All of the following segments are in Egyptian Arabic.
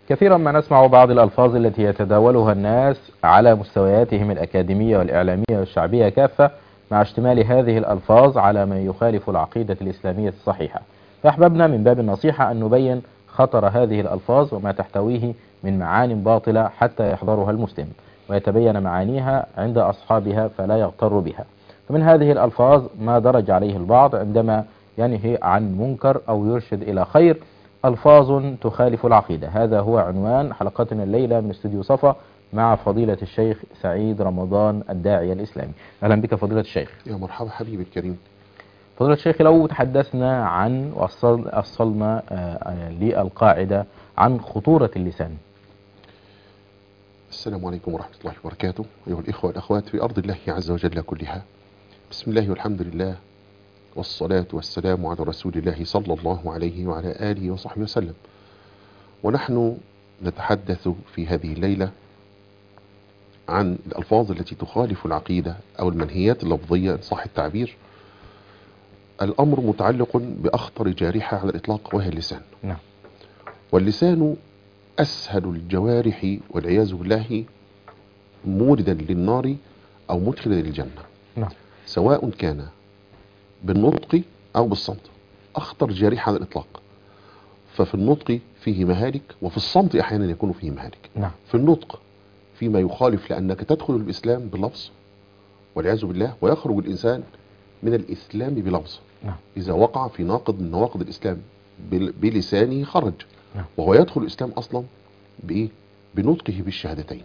كثيرا ما نسمع بعض الألفاظ التي يتداولها الناس على مستوياتهم الأكاديمية والإعلامية والشعبية كافة مع اشتمال هذه الألفاظ على ما يخالف العقيدة الإسلامية الصحيحة فأحببنا من باب النصيحة أن نبين خطر هذه الألفاظ وما تحتويه من معان باطلة حتى يحضرها المسلم ويتبين معانيها عند أصحابها فلا يغتر بها فمن هذه الألفاظ ما درج عليه البعض عندما ينهي عن منكر أو يرشد إلى خير ألفاظ تخالف العقيدة هذا هو عنوان حلقتنا الليلة من استوديو صفا مع فضيلة الشيخ سعيد رمضان الداعية الإسلامي أهلا بك فضيلة الشيخ يا مرحبا حبيبي الكريم فضيلة الشيخ لو تحدثنا عن وصل أصلنا للقاعدة عن خطورة اللسان السلام عليكم ورحمة الله وبركاته أيها الإخوة والأخوات في أرض الله عز وجل كلها بسم الله والحمد لله والصلاة والسلام على رسول الله صلى الله عليه وعلى آله وصحبه وسلم ونحن نتحدث في هذه الليلة عن الألفاظ التي تخالف العقيدة أو المنهيات اللفظية إن صح التعبير الأمر متعلق بأخطر جارحة على الإطلاق وهي اللسان نعم واللسان أسهل الجوارح والعياذ بالله موردا للنار أو مدخلا للجنة نعم سواء كان بالنطق أو بالصمت أخطر جارحة على الإطلاق ففي النطق فيه مهالك وفي الصمت أحيانا يكون فيه مهالك نعم في النطق فيما يخالف لأنك تدخل الإسلام بلفظ والعياذ بالله ويخرج الإنسان من الإسلام بلفظ نعم إذا وقع في ناقض من نواقض الإسلام بل- بلسانه خرج نعم. وهو يدخل الإسلام أصلا بإيه؟ بنطقه بالشهادتين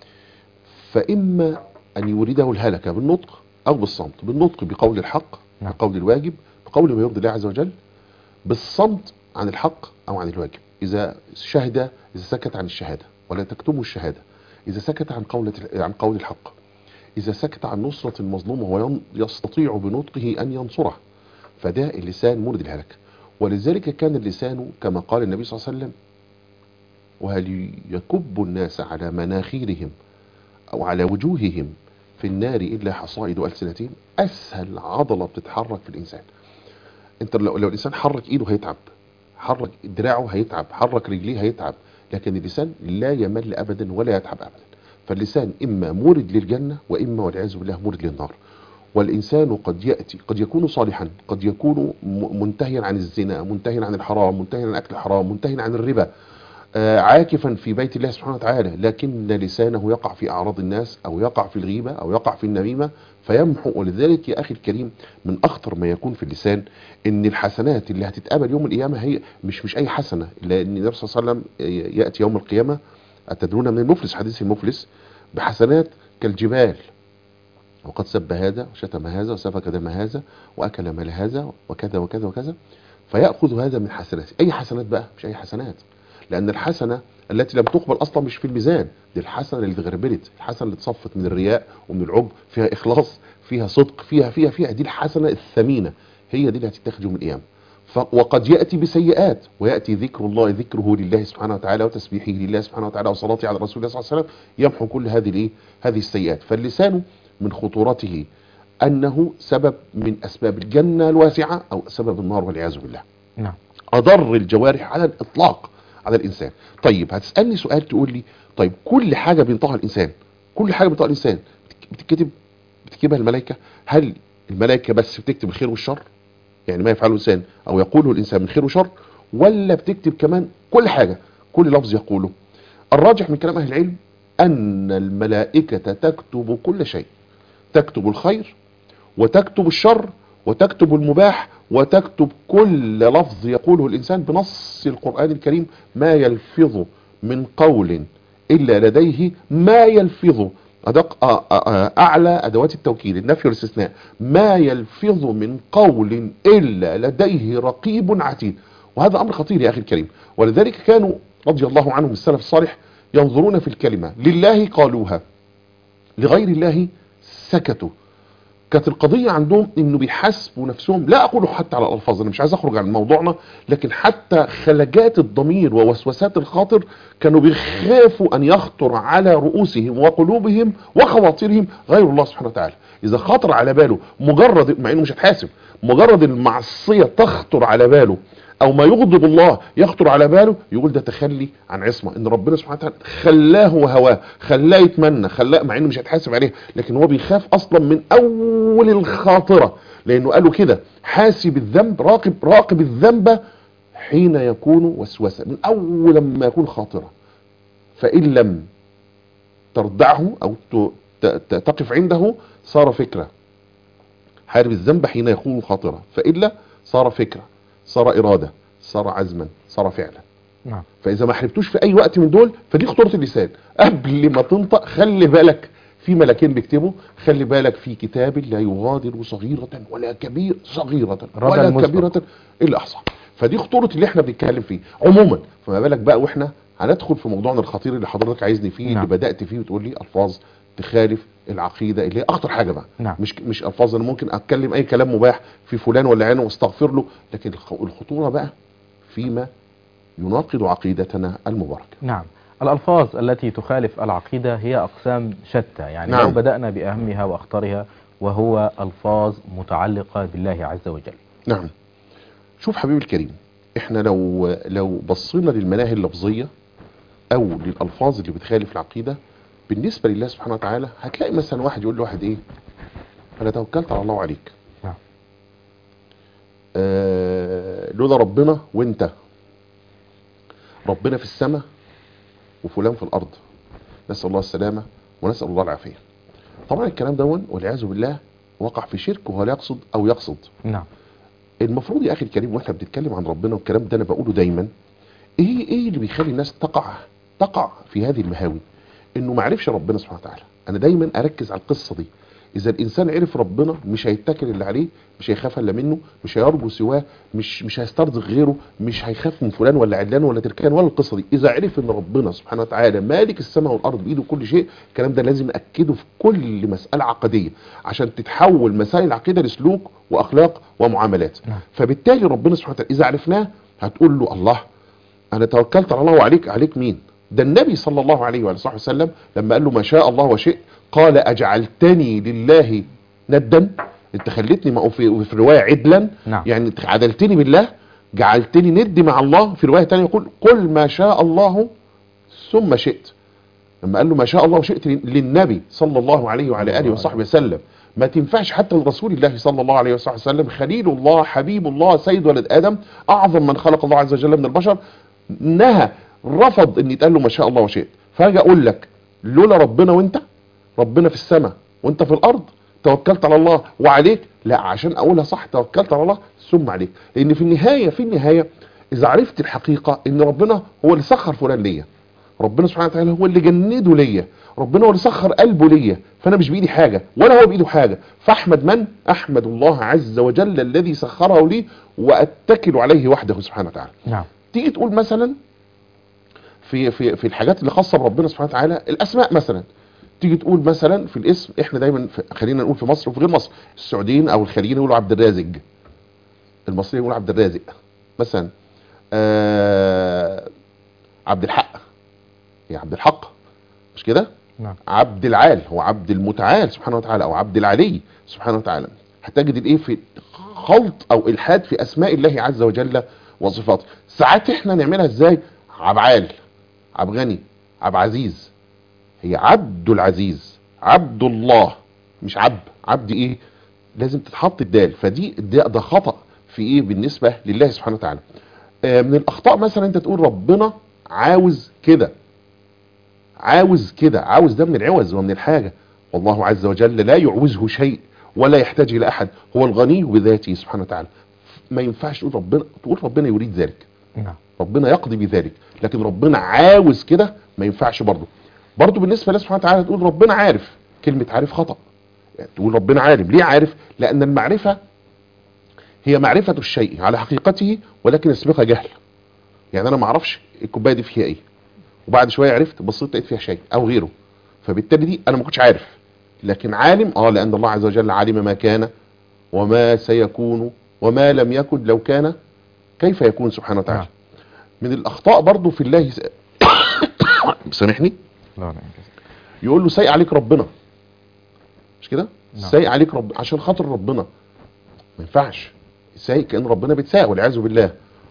فإما أن يورده الهلكة بالنطق أو بالصمت بالنطق بقول الحق نعم. بقول الواجب بقول ما يرضي الله عز وجل بالصمت عن الحق أو عن الواجب إذا شهد إذا سكت عن الشهادة ولا تكتموا الشهادة إذا سكت عن قول عن قول الحق إذا سكت عن نصرة المظلوم وهو يستطيع بنطقه أن ينصره فده اللسان مورد الهلك ولذلك كان اللسان كما قال النبي صلى الله عليه وسلم وهل يكب الناس على مناخيرهم أو على وجوههم في النار إلا حصائد ألسنتهم أسهل عضلة بتتحرك في الإنسان انت لو, لو الإنسان حرك إيده هيتعب حرك دراعه هيتعب حرك رجليه هيتعب لكن اللسان لا يمل أبدا ولا يتعب أبدا فاللسان إما مورد للجنة وإما والعياذ بالله مورد للنار والإنسان قد يأتي قد يكون صالحا قد يكون م- منتهيا عن الزنا منتهيا عن الحرام منتهيا عن أكل الحرام منتهيا عن الربا آه، عاكفا في بيت الله سبحانه وتعالى لكن لسانه يقع في أعراض الناس أو يقع في الغيبة أو يقع في النميمة فيمحو ولذلك يا أخي الكريم من أخطر ما يكون في اللسان إن الحسنات اللي هتتقابل يوم القيامة هي مش مش أي حسنة لأن النبي صلى الله عليه وسلم يأتي يوم القيامة أتدرون من المفلس حديث المفلس بحسنات كالجبال وقد سب هذا وشتم هذا وسفك دم هذا وأكل مال هذا وكذا وكذا وكذا فيأخذ هذا من حسناته أي حسنات بقى مش أي حسنات لأن الحسنة التي لم تقبل أصلا مش في الميزان دي الحسنة اللي اتغربلت الحسنة اللي اتصفت من الرياء ومن العجب فيها إخلاص فيها صدق فيها فيها فيها دي الحسنة الثمينة هي دي اللي هتتاخد يوم القيامة ف- وقد يأتي بسيئات ويأتي ذكر الله ذكره لله سبحانه وتعالى وتسبيحه لله سبحانه وتعالى وصلاته على رسول الله صلى الله عليه وسلم يمحو كل هذه الايه هذه السيئات فاللسان من خطورته أنه سبب من أسباب الجنة الواسعة أو سبب النار والعياذ بالله نعم أضر الجوارح على الإطلاق على الإنسان طيب هتسألني سؤال تقول لي طيب كل حاجة بينطقها الإنسان كل حاجة بينطقها الإنسان بتكتب بتكتبها الملائكة هل الملائكة بس بتكتب الخير والشر يعني ما يفعله الإنسان أو يقوله الإنسان من خير وشر ولا بتكتب كمان كل حاجة كل لفظ يقوله الراجح من كلام أهل العلم أن الملائكة تكتب كل شيء تكتب الخير وتكتب الشر وتكتب المباح وتكتب كل لفظ يقوله الإنسان بنص القرآن الكريم ما يلفظ من قول إلا لديه ما يلفظ أدق أ- أ- أ- أعلى أدوات التوكيد النفي والاستثناء ما يلفظ من قول إلا لديه رقيب عتيد وهذا أمر خطير يا أخي الكريم ولذلك كانوا رضي الله عنهم السلف الصالح ينظرون في الكلمة لله قالوها لغير الله سكتوا كانت القضية عندهم انه بيحاسبوا نفسهم لا اقول حتى على الالفاظ انا مش عايز اخرج عن موضوعنا لكن حتى خلجات الضمير ووسوسات الخاطر كانوا بيخافوا ان يخطر على رؤوسهم وقلوبهم وخواطرهم غير الله سبحانه وتعالى اذا خطر على باله مجرد مع انه مش هتحاسب مجرد المعصية تخطر على باله او ما يغضب الله يخطر على باله يقول ده تخلي عن عصمه ان ربنا سبحانه وتعالى خلاه وهواه خلاه يتمنى خلاه مع انه مش هيتحاسب عليه لكن هو بيخاف اصلا من اول الخاطره لانه قالوا كده حاسب الذنب راقب راقب الذنب حين يكون وسوسه من اول ما يكون خاطره فان لم تردعه او ت- ت- ت- تقف عنده صار فكره حارب الذنب حين يكون خاطره فالا صار فكره صار اراده صار عزما صار فعلا نعم فاذا ما حربتوش في اي وقت من دول فدي خطوره اللسان قبل ما تنطق خلي بالك في ملكين بيكتبوا خلي بالك في كتاب لا يغادر صغيرة ولا كبير صغيرة رد ولا المسبق. كبيرة الا احصاها فدي خطورة اللي احنا بنتكلم فيه عموما فما بالك بقى واحنا هندخل في موضوعنا الخطير اللي حضرتك عايزني فيه نعم. اللي بدأت فيه وتقول لي الفاظ تخالف العقيدة اللي هي اخطر حاجة بقى نعم. مش مش الفاظ انا ممكن اتكلم اي كلام مباح في فلان ولا عينه واستغفر له لكن الخ- الخطورة بقى فيما يناقض عقيدتنا المباركة نعم الألفاظ التي تخالف العقيدة هي أقسام شتى يعني نعم. لو بدأنا بأهمها وأخطرها وهو ألفاظ متعلقة بالله عز وجل نعم شوف حبيبي الكريم احنا لو لو بصينا للمناهي اللفظية او للالفاظ اللي بتخالف العقيدة بالنسبة لله سبحانه وتعالى هتلاقي مثلا واحد يقول لواحد ايه انا توكلت على الله وعليك نعم. آه لولا ربنا وانت ربنا في السماء وفلان في الارض نسأل الله السلامة ونسأل الله العافية طبعا الكلام دون والعياذ بالله وقع في شرك وهو لا يقصد او يقصد نعم المفروض يا اخي الكريم واحنا بنتكلم عن ربنا والكلام ده انا بقوله دايما ايه ايه اللي بيخلي الناس تقع تقع في هذه المهاوي انه ما عرفش ربنا سبحانه وتعالى انا دايما اركز على القصه دي اذا الانسان عرف ربنا مش هيتكل اللي عليه مش هيخاف الا منه مش هيرجو سواه مش مش هيسترزق غيره مش هيخاف من فلان ولا علان ولا تركان ولا القصه دي اذا عرف ان ربنا سبحانه وتعالى مالك السماء والارض بايده كل شيء الكلام ده لازم ناكده في كل مساله عقديه عشان تتحول مسائل العقيده لسلوك واخلاق ومعاملات نعم. فبالتالي ربنا سبحانه وتعالى اذا عرفناه هتقول له الله انا توكلت على الله وعليك عليك مين ده النبي صلى الله عليه وآله وصحبه وسلم لما قال له ما شاء الله وشئت قال اجعلتني لله ندا انت خليتني مع- في, في روايه عدلا نعم. يعني عدلتني بالله جعلتني ند مع الله في روايه ثانيه يقول قل ما شاء الله ثم شئت لما قال له ما شاء الله وشئت للنبي صلى الله عليه وعلى اله وصحبه وسلم ما تنفعش حتى لرسول الله صلى الله عليه وصحبه وسلم خليل الله حبيب الله سيد ولد ادم اعظم من خلق الله عز وجل من البشر نهى رفض ان يتقال له ما شاء الله وشئت فاجي اقول لك لولا ربنا وانت ربنا في السماء وانت في الارض توكلت على الله وعليك لا عشان اقولها صح توكلت على الله ثم عليك لان في النهايه في النهايه اذا عرفت الحقيقه ان ربنا هو اللي سخر فلان ليا ربنا سبحانه وتعالى هو اللي جنده ليا ربنا هو اللي سخر قلبه ليا فانا مش بايدي حاجه ولا هو بايده حاجه فاحمد من احمد الله عز وجل الذي سخره لي واتكل عليه وحده سبحانه وتعالى نعم تيجي تقول مثلا في في في الحاجات اللي خاصه بربنا سبحانه وتعالى الاسماء مثلا تيجي تقول مثلا في الاسم احنا دايما في خلينا نقول في مصر وفي غير مصر السعوديين او الخليجيين يقولوا عبد الرازق المصريين يقولوا عبد الرازق مثلا آه عبد الحق هي عبد الحق مش كده نعم عبد العال هو عبد المتعال سبحانه وتعالى او عبد العلي سبحانه وتعالى هتجد الايه في خلط او الحاد في اسماء الله عز وجل وصفاته ساعات احنا نعملها ازاي عبعال عبد غني عبد عزيز هي عبد العزيز عبد الله مش عبد عبد ايه لازم تتحط الدال فدي ده, ده خطأ في ايه بالنسبة لله سبحانه وتعالى آه، من الاخطاء مثلا انت تقول ربنا عاوز كده عاوز كده عاوز ده من العوز ومن الحاجة والله عز وجل لا يعوزه شيء ولا يحتاج الى احد هو الغني بذاته سبحانه وتعالى ما ينفعش تقول ربنا تقول ربنا يريد ذلك نعم ربنا يقضي بذلك لكن ربنا عاوز كده ما ينفعش برضه برضه بالنسبه لله سبحانه وتعالى تقول ربنا عارف كلمه عارف خطا يعني تقول ربنا عالم ليه عارف لان المعرفه هي معرفه الشيء على حقيقته ولكن يسبقها جهل يعني انا ما اعرفش الكوبايه دي فيها ايه وبعد شويه عرفت بصيت لقيت فيها شيء او غيره فبالتالي دي انا ما كنتش عارف لكن عالم اه لان الله عز وجل علم ما كان وما سيكون وما لم يكن لو كان كيف يكون سبحانه وتعالى نعم. من الاخطاء برضو في الله س... سامحني لا لا يقول له سايق عليك ربنا مش كده نعم. سايق عليك رب عشان خاطر ربنا ما ينفعش سايق كان ربنا بيتساق والعياذ بالله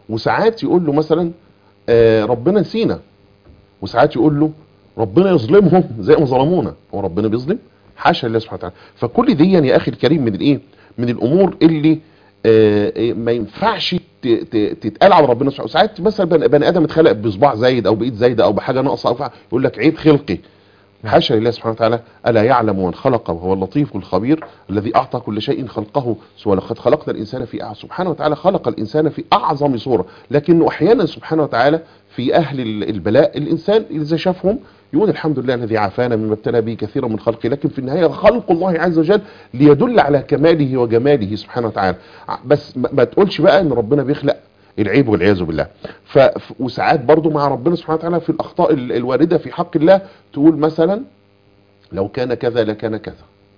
وساعات يقول له مثلا آه ربنا نسينا وساعات يقول له ربنا يظلمهم زي ما ظلمونا هو ربنا بيظلم حاشا لله سبحانه وتعالى فكل دي يا اخي الكريم من الايه من الامور اللي آه آه، ما ينفعش ت- ت- تتقال على ربنا سبحانه وتعالى ساعات مثلا بني بني ادم اتخلق بصباع زايد او بايد زايده او بحاجه ناقصه او فع- يقول لك عيب خلقي حاشا لله سبحانه وتعالى الا يعلم من خلق وهو اللطيف الخبير الذي اعطى كل شيء خلقه ولقد خلقنا الانسان في أع- سبحانه وتعالى خلق الانسان في اعظم صوره لكنه احيانا سبحانه وتعالى في اهل ال- البلاء الانسان اذا شافهم يقول الحمد لله الذي عافانا مما ابتلى به كثيرا من خلقه لكن في النهايه خلق الله عز وجل ليدل على كماله وجماله سبحانه وتعالى ع- بس ما ما تقولش بقى ان ربنا بيخلق العيب والعياذ بالله ف ف- وساعات برضو مع ربنا سبحانه وتعالى في الاخطاء ال- الوارده في حق الله تقول مثلا لو كان كذا لكان كذا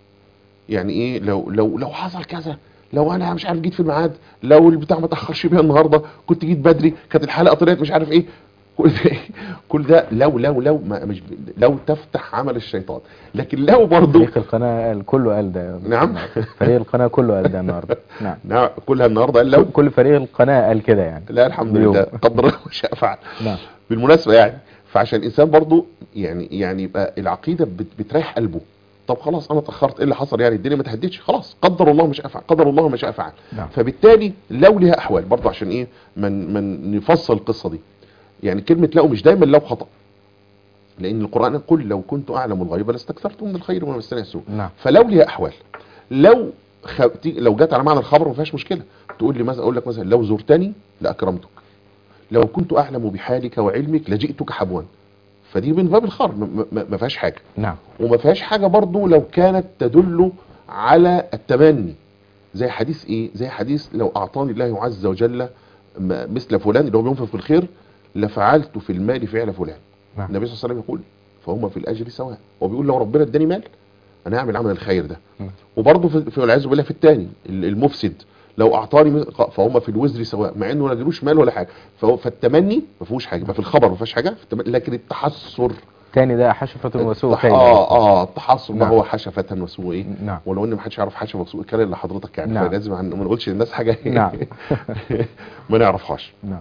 يعني ايه لو لو لو حصل كذا لو انا مش عارف جيت في الميعاد لو البتاع ما تاخرش بيها النهارده كنت جيت بدري كانت الحلقه طلعت مش عارف ايه كل ده كل ده لو لو لو ما مش لو تفتح عمل الشيطان لكن لو برضو فريق القناة قال- كله قال ده نعم. فريق القناة كله قال ده النهارده نعم نعم كلها النهارده قال لو كل فريق القناة قال كده يعني لا الحمد اليوم. لله قدر الله ما شاء فعل نعم بالمناسبه يعني فعشان الانسان برضو يعني يعني يبقى العقيده بت- بتريح قلبه طب خلاص انا اتاخرت ايه اللي حصل يعني الدنيا ما تهدتش خلاص قدر الله ما شاء فعل قدر الله ما شاء فعل نعم فبالتالي لو لها احوال برضو عشان ايه من من نفصل القصه دي يعني كلمه لو مش دايما لو خطا لان القران يقول لو كنت اعلم الغيب لاستكثرت من الخير وما مسني السوء نعم فلو ليها احوال لو خ... تيجي- لو جت على معنى الخبر ما فيهاش مشكله تقول لي مثلا اقول لك مثلا لو زرتني لاكرمتك لو كنت اعلم بحالك وعلمك لجئتك حبوا فدي من باب الخبر ما- ما ما فيهاش حاجه نعم وما فيهاش حاجه برضو لو كانت تدل على التمني زي حديث ايه زي حديث لو اعطاني الله عز وجل م- مثل فلان اللي هو بينفق في الخير لفعلت في المال فعل فلان نعم. النبي صلى الله عليه وسلم يقول فهم في الاجر سواء هو بيقول لو ربنا اداني مال انا هعمل عمل الخير ده نعم. وبرضه في في- والعياذ بالله في الثاني المفسد لو اعطاني م- فهم في الوزر سواء مع انه ما ادالوش مال ولا حاجه فهو فالتمني ما فيهوش حاجه ففي الخبر ما فيهاش حاجه في التمني لكن التحسر تاني ده حشفة وسوء التح- خير اه اه التحسر ما نعم. هو حشفة وسوء ايه نعم ولو ان ما حدش يعرف حشفة وسوء الكلام اللي حضرتك يعني نعم. فلازم عن- ما نقولش للناس حاجه نعم ما نعرفهاش نعم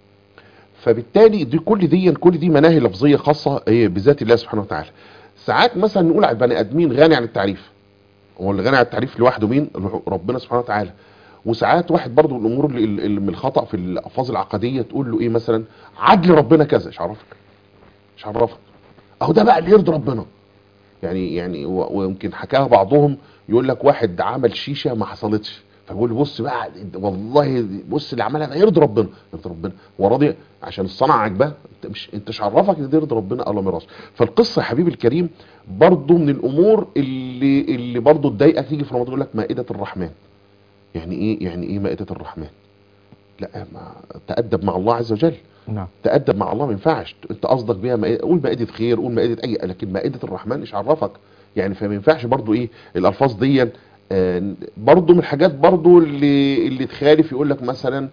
فبالتالي دي كل دي كل دي مناهي لفظيه خاصه إيه بذات الله سبحانه وتعالى ساعات مثلا نقول على البني ادمين غني عن التعريف هو اللي غني عن التعريف لوحده مين ربنا سبحانه وتعالى وساعات واحد برضو من الامور اللي اللي من الخطا في الالفاظ العقديه تقول له ايه مثلا عدل ربنا كذا مش عرفك مش عرفك اهو ده بقى اللي يرضي ربنا يعني يعني و- ويمكن حكاها بعضهم يقول لك واحد عمل شيشه ما حصلتش فبيقول له بص بقى والله بص اللي عملها ده يرضي ربنا يرضي ربنا هو راضي عشان الصنعه عجباه انت مش انت مش عرفك ان ده يرضي ربنا الله ميراث فالقصه يا حبيبي الكريم برضو من الامور اللي اللي برضو تضايقك تيجي في رمضان يقول لك مائده الرحمن يعني ايه يعني ايه مائده الرحمن لا ما تأدب مع الله عز وجل نعم تأدب مع الله ما ينفعش انت قصدك بيها مائدة قول مائدة خير قول مائدة اي لكن مائدة الرحمن مش عرفك يعني فما ينفعش برضو ايه الالفاظ دي آه، برضو من الحاجات برضو اللي اللي تخالف يقول لك مثلا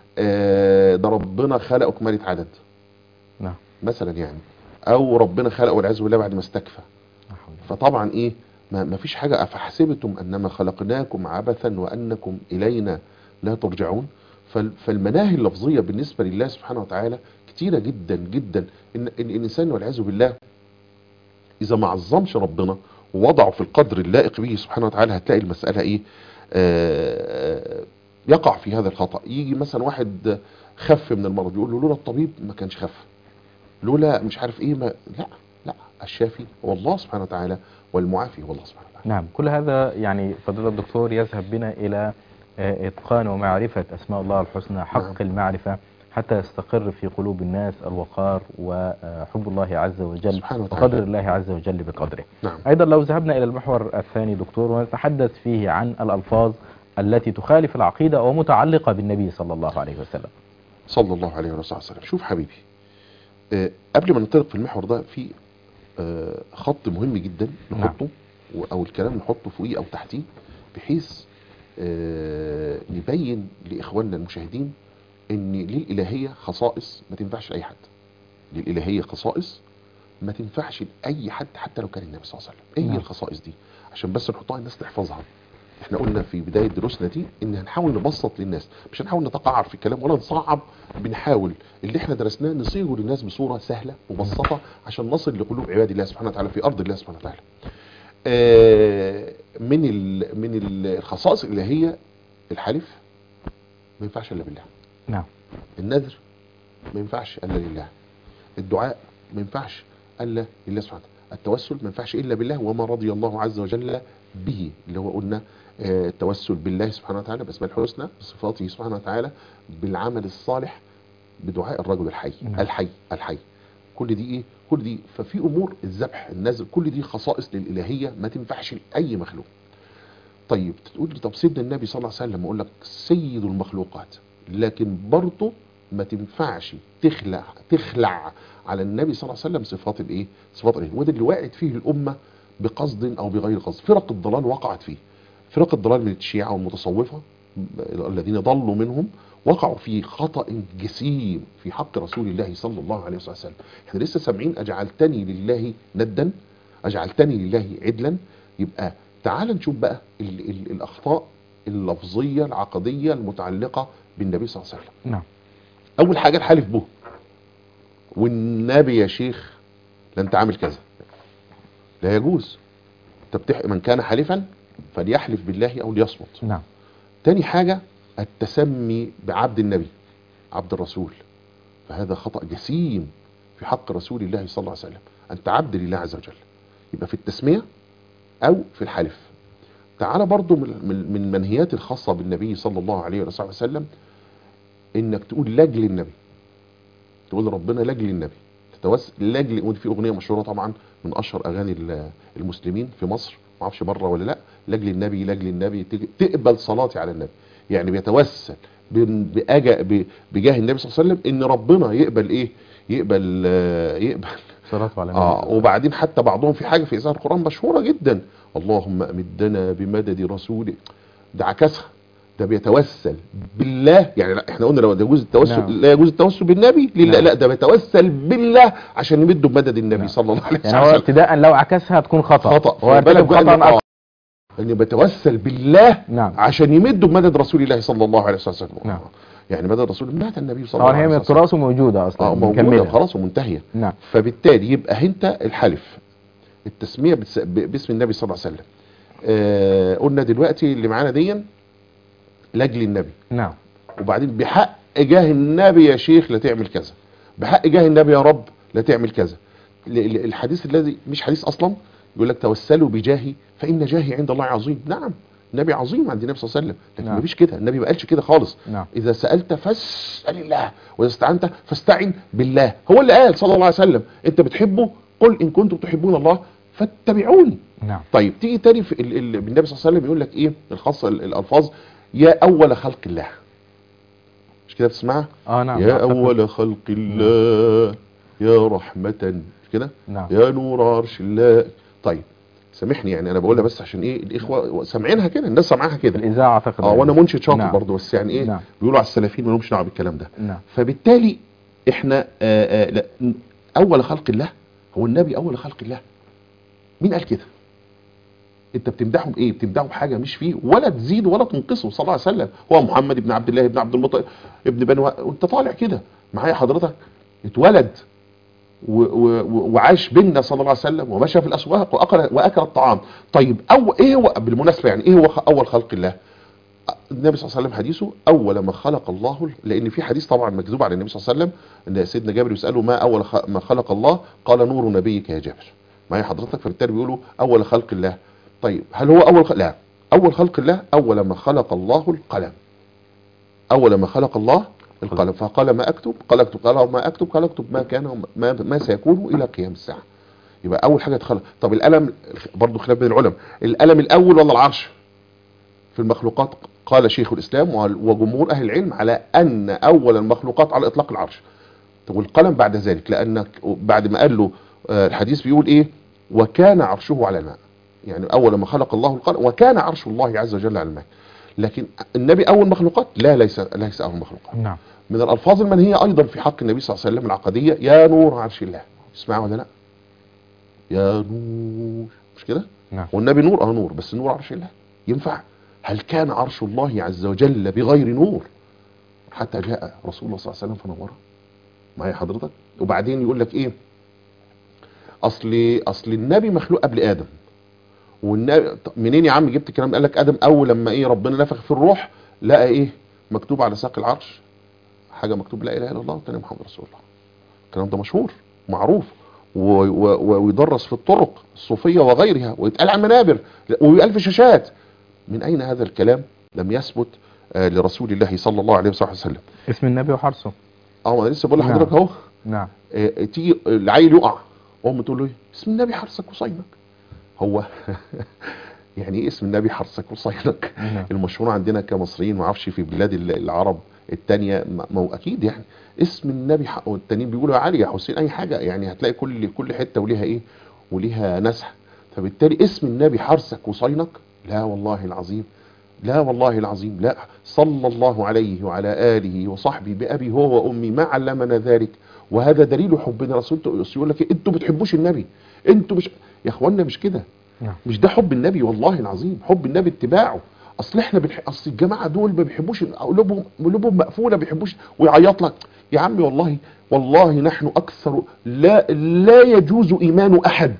آه، ده ربنا خلقه كمالة عدد نعم مثلا يعني او ربنا خلقه والعياذ بالله بعد ما استكفى لا حول ولا فطبعا ايه ما ما فيش حاجه افحسبتم انما خلقناكم عبثا وانكم الينا لا ترجعون فال- فالمناهي اللفظيه بالنسبه لله سبحانه وتعالى كتيره جدا جدا ان إن الانسان والعياذ بالله اذا ما عظمش ربنا ووضعه في القدر اللائق به سبحانه وتعالى هتلاقي المساله ايه آه يقع في هذا الخطا يجي مثلا واحد خف من المرض يقول له لولا الطبيب ما كانش خف لولا مش عارف ايه ما لا لا الشافي هو الله سبحانه وتعالى والمعافي هو الله سبحانه وتعالى نعم كل هذا يعني فضيلة الدكتور يذهب بنا إلى آه، إتقان ومعرفة أسماء الله الحسنى حق نعم. المعرفة حتى يستقر في قلوب الناس الوقار وحب الله عز وجل سبحانه وتعالى. وقدر الله عز وجل بقدره نعم أيضا لو ذهبنا إلى المحور الثاني دكتور ونتحدث فيه عن الألفاظ التي تخالف العقيدة ومتعلقة بالنبي صلى الله عليه وسلم صلى الله عليه وسلم شوف حبيبي آه قبل ما ننطلق في المحور ده في آه خط مهم جدا نحطه و- او الكلام نحطه فوقيه او تحتيه بحيث آه نبين لاخواننا المشاهدين ان للالهيه خصائص ما تنفعش لاي حد للالهيه خصائص ما تنفعش لاي حد حتى لو كان النبي صلى الله عليه وسلم ايه هي نعم. الخصائص دي عشان بس نحطها الناس تحفظها احنا قلنا في بدايه دروسنا دي ان هنحاول نبسط للناس مش هنحاول نتقعر في الكلام ولا نصعب بنحاول اللي احنا درسناه نصيغه للناس بصوره سهله مبسطه عشان نصل لقلوب عباد الله سبحانه وتعالى في ارض الله سبحانه وتعالى آه، من ال- من الخصائص الالهيه الحلف ما ينفعش الا بالله نعم النذر ما ينفعش الا لله الدعاء ما ينفعش الا لله سبحانه وتعالى التوسل ما ينفعش الا بالله وما رضي الله عز وجل به اللي هو قلنا آه، التوسل بالله سبحانه وتعالى باسماء الحسنى بصفاته سبحانه وتعالى بالعمل الصالح بدعاء الرجل الحي نعم. الحي الحي كل دي ايه كل دي ففي امور الذبح النذر كل دي خصائص للالهيه ما تنفعش لاي مخلوق طيب تقول لي طب سيدنا النبي صلى الله عليه وسلم اقول لك سيد المخلوقات لكن برضه ما تنفعش تخلع تخلع على النبي صلى الله عليه وسلم صفات الايه صفات الاله وده اللي وقعت فيه الامه بقصد او بغير قصد فرق الضلال وقعت فيه فرق الضلال من الشيعة والمتصوفة الذين ضلوا منهم وقعوا في خطأ جسيم في حق رسول الله صلى الله عليه وسلم احنا لسه سامعين اجعلتني لله ندا اجعلتني لله عدلا يبقى تعال نشوف بقى ال ال الاخطاء اللفظيه العقديه المتعلقه بالنبي صلى الله عليه وسلم نعم اول حاجه الحلف به والنبي يا شيخ لا انت عامل كذا لا يجوز انت بتح... من كان حالفا فليحلف بالله او ليصمت نعم تاني حاجة التسمي بعبد النبي عبد الرسول فهذا خطأ جسيم في حق رسول الله صلى الله عليه وسلم أنت عبد لله عز وجل يبقى في التسمية أو في الحلف تعالى برضو من من- من المنهيات الخاصة بالنبي صلى الله عليه وصحبه وسلم إنك تقول لاجل النبي تقول ربنا لاجل النبي تتوسل لاجل ودي في أغنية مشهورة طبعا من أشهر أغاني ال- المسلمين في مصر ما اعرفش بره ولا لا لاجل النبي لاجل النبي تج- تقبل صلاتي على النبي يعني بيتوسل بن- بأجا ب- بجاه النبي صلى الله عليه وسلم ان ربنا يقبل ايه يقبل آه، يقبل صلاة على اه النبي. وبعدين حتى بعضهم في حاجه في اذاعه القران مشهوره جدا اللهم امدنا بمدد رسولك ده عكسها ده بيتوسل بالله يعني لا احنا قلنا لو يجوز التوسل نعم. لا يجوز التوسل بالنبي لله نعم. لا ده بيتوسل بالله عشان يمده بمدد النبي نعم. صلى الله عليه يعني هو وسلم ابتداء لو عكسها تكون خطأ خطا هو فبالك ارتكب بقى إن- خطأ آه، ان بيتوسل بالله نعم عشان يمده بمدد رسول الله صلى الله عليه وسلم نعم. يعني مدد رسول مات النبي صلى الله طبعا هي عليه من وسلم التراث وموجودة اصلا اه موجوده مكملة. خلاص ومنتهيه نعم فبالتالي يبقى انت الحلف التسميه بتس- ب- باسم النبي صلى الله عليه وسلم آه قلنا دلوقتي اللي معانا دي لاجل النبي نعم وبعدين بحق جاه النبي يا شيخ لا تعمل كذا بحق جاه النبي يا رب لا تعمل كذا ل- ل- الحديث الذي مش حديث اصلا يقول لك توسلوا بجاهي فان جاهي عند الله عظيم نعم النبي عظيم عند النبي صلى الله عليه وسلم لكن نعم. مفيش كده النبي ما قالش كده خالص نعم اذا سالت فاسال الله واذا استعنت فاستعن بالله هو اللي قال صلى الله عليه وسلم انت بتحبه قل ان كنتم تحبون الله فاتبعوني نعم طيب تيجي تاني في ال- ال- النبي صلى الله عليه وسلم يقول لك ايه الخاصه ال- الالفاظ يا اول خلق الله مش كده بتسمعها اه نعم يا أعتقد- اول خلق الله يا رحمه مش كده نعم يا نور عرش الله طيب سامحني يعني انا بقولها بس عشان ايه الاخوه سامعينها كده الناس سامعاها كده الإذاعة اعتقد اه وانا منشد شاطر نعم. برضه بس يعني ايه نعم بيقولوا على السلفيين ما لهمش دعوه بالكلام ده نعم فبالتالي احنا آآ آآ لا اول خلق الله هو النبي اول خلق الله مين قال كده انت بتمدحه بايه بتمدحه بحاجه مش فيه ولا تزيد ولا تنقصه صلى الله عليه وسلم هو محمد ابن عبد الله ابن عبد المطلب ابن بنو وانت طالع كده معايا حضرتك اتولد و و و وعاش بينا صلى الله عليه وسلم ومشى في الاسواق واكل واكل الطعام طيب او ايه هو بالمناسبه يعني ايه هو خ- اول خلق الله النبي صلى الله عليه وسلم حديثه اول ما خلق الله لان في حديث طبعا مكذوب على النبي صلى الله عليه وسلم ان سيدنا جابر يساله ما اول خ- ما خلق الله قال نور نبيك يا جابر معايا حضرتك فبالتالي بيقولوا اول خلق الله طيب هل هو اول خلق لا اول خلق الله اول ما خلق الله القلم اول ما خلق الله القلم فقال ما اكتب قال اكتب قال ما اكتب قال اكتب ما كان وما- ما, ما سيكون الى قيام الساعه يبقى اول حاجه اتخلق طب القلم برضه خلاف بين العلماء القلم الاول ولا العرش في المخلوقات قال شيخ الاسلام وال- وجمهور اهل العلم على ان اول المخلوقات على اطلاق العرش طب والقلم بعد ذلك لانك بعد ما قال له آه، الحديث بيقول ايه وكان عرشه على الماء يعني اول ما خلق الله القلم وكان عرش الله عز وجل على الماء لكن النبي اول مخلوقات لا ليس ليس اول مخلوقات نعم من الالفاظ المنهيه ايضا في حق النبي صلى الله عليه وسلم العقديه يا نور عرش الله اسمعوا ولا لا يا نور مش كده نعم والنبي نور اه نور بس نور عرش الله ينفع هل كان عرش الله عز وجل بغير نور حتى جاء رسول الله صلى الله عليه وسلم فنوره معايا حضرتك وبعدين يقول لك ايه اصل اصل النبي مخلوق قبل ادم والنبي طب منين يا عم جبت الكلام ده قال لك ادم اول لما ايه ربنا نفخ في الروح لقى ايه مكتوب على ساق العرش حاجه مكتوب لا اله الا الله والتاني محمد رسول الله الكلام ده مشهور معروف و- و- و- ويدرس في الطرق الصوفيه وغيرها ويتقال على المنابر ويقال في شاشات من اين هذا الكلام لم يثبت آه، لرسول الله صلى الله عليه وسلم اسم النبي وحرصه اه انا لسه بقول نعم. لحضرتك اهو نعم آه، تيجي العيل يقع وام تقول له ايه اسم النبي حرصك وصينك هو يعني ايه اسم النبي حرصك وصينك نعم. المشهور عندنا كمصريين ما اعرفش في بلاد ال- العرب التانية ما ما هو اكيد يعني اسم النبي حق والتانيين بيقولوا يا علي يا حسين اي حاجه يعني هتلاقي كل كل حته وليها ايه وليها نسح فبالتالي اسم النبي حرصك وصينك لا والله العظيم لا والله العظيم لا صلى الله عليه وعلى آله وصحبه بأبي هو وأمي ما علمنا ذلك وهذا دليل حبنا رسول يقول لك إيه؟ انتوا بتحبوش النبي انتوا مش يا اخوانا مش كده نعم. مش ده حب النبي والله العظيم حب النبي اتباعه اصل احنا بنح... اصل الجماعه دول ما بيحبوش قلوبهم قلوبهم مقفوله بيحبوش ويعيط لك يا عمي والله والله نحن اكثر لا لا يجوز ايمان احد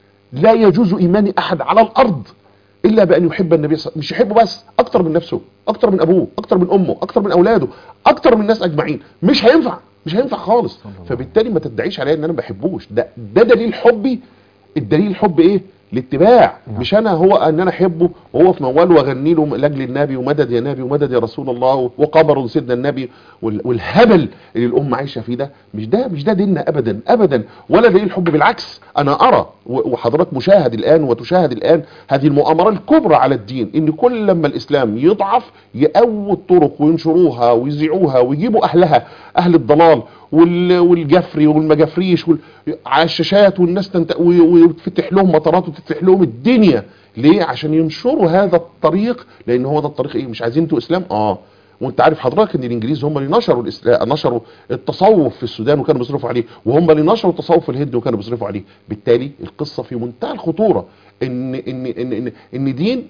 لا يجوز ايمان احد على الارض الا بان يحب النبي صلى مش يحبه بس اكتر من نفسه اكتر من ابوه اكتر من امه اكتر من اولاده اكتر من الناس اجمعين مش هينفع مش هينفع خالص فبالتالي ما تدعيش عليا ان انا ما بحبوش ده ده دليل حبي الدليل الحب ايه الاتباع نعم. مش انا هو ان انا احبه وهو في موال واغني له لاجل النبي ومدد يا نبي ومدد يا رسول الله وقبر سيدنا النبي وال- والهبل اللي الامه عايشه فيه ده مش ده مش ده ديننا ابدا ابدا ولا دليل الحب بالعكس انا ارى و- وحضرتك مشاهد الان وتشاهد الان هذه المؤامره الكبرى على الدين ان كل لما الاسلام يضعف يقووا الطرق وينشروها ويذيعوها ويجيبوا اهلها اهل الضلال وال- والجفري والمجافريش وال... على الشاشات والناس تنت... وي- ويتفتح لهم مطارات وتفتح لهم الدنيا ليه عشان ينشروا هذا الطريق لان هو ده الطريق ايه مش عايزين انتوا اسلام اه وانت عارف حضرتك ان الانجليز هم اللي نشروا الاسلام نشروا التصوف في السودان وكانوا بيصرفوا عليه وهم اللي نشروا التصوف في الهند وكانوا بيصرفوا عليه بالتالي القصه في منتهى الخطوره ان ان ان ان, إن دين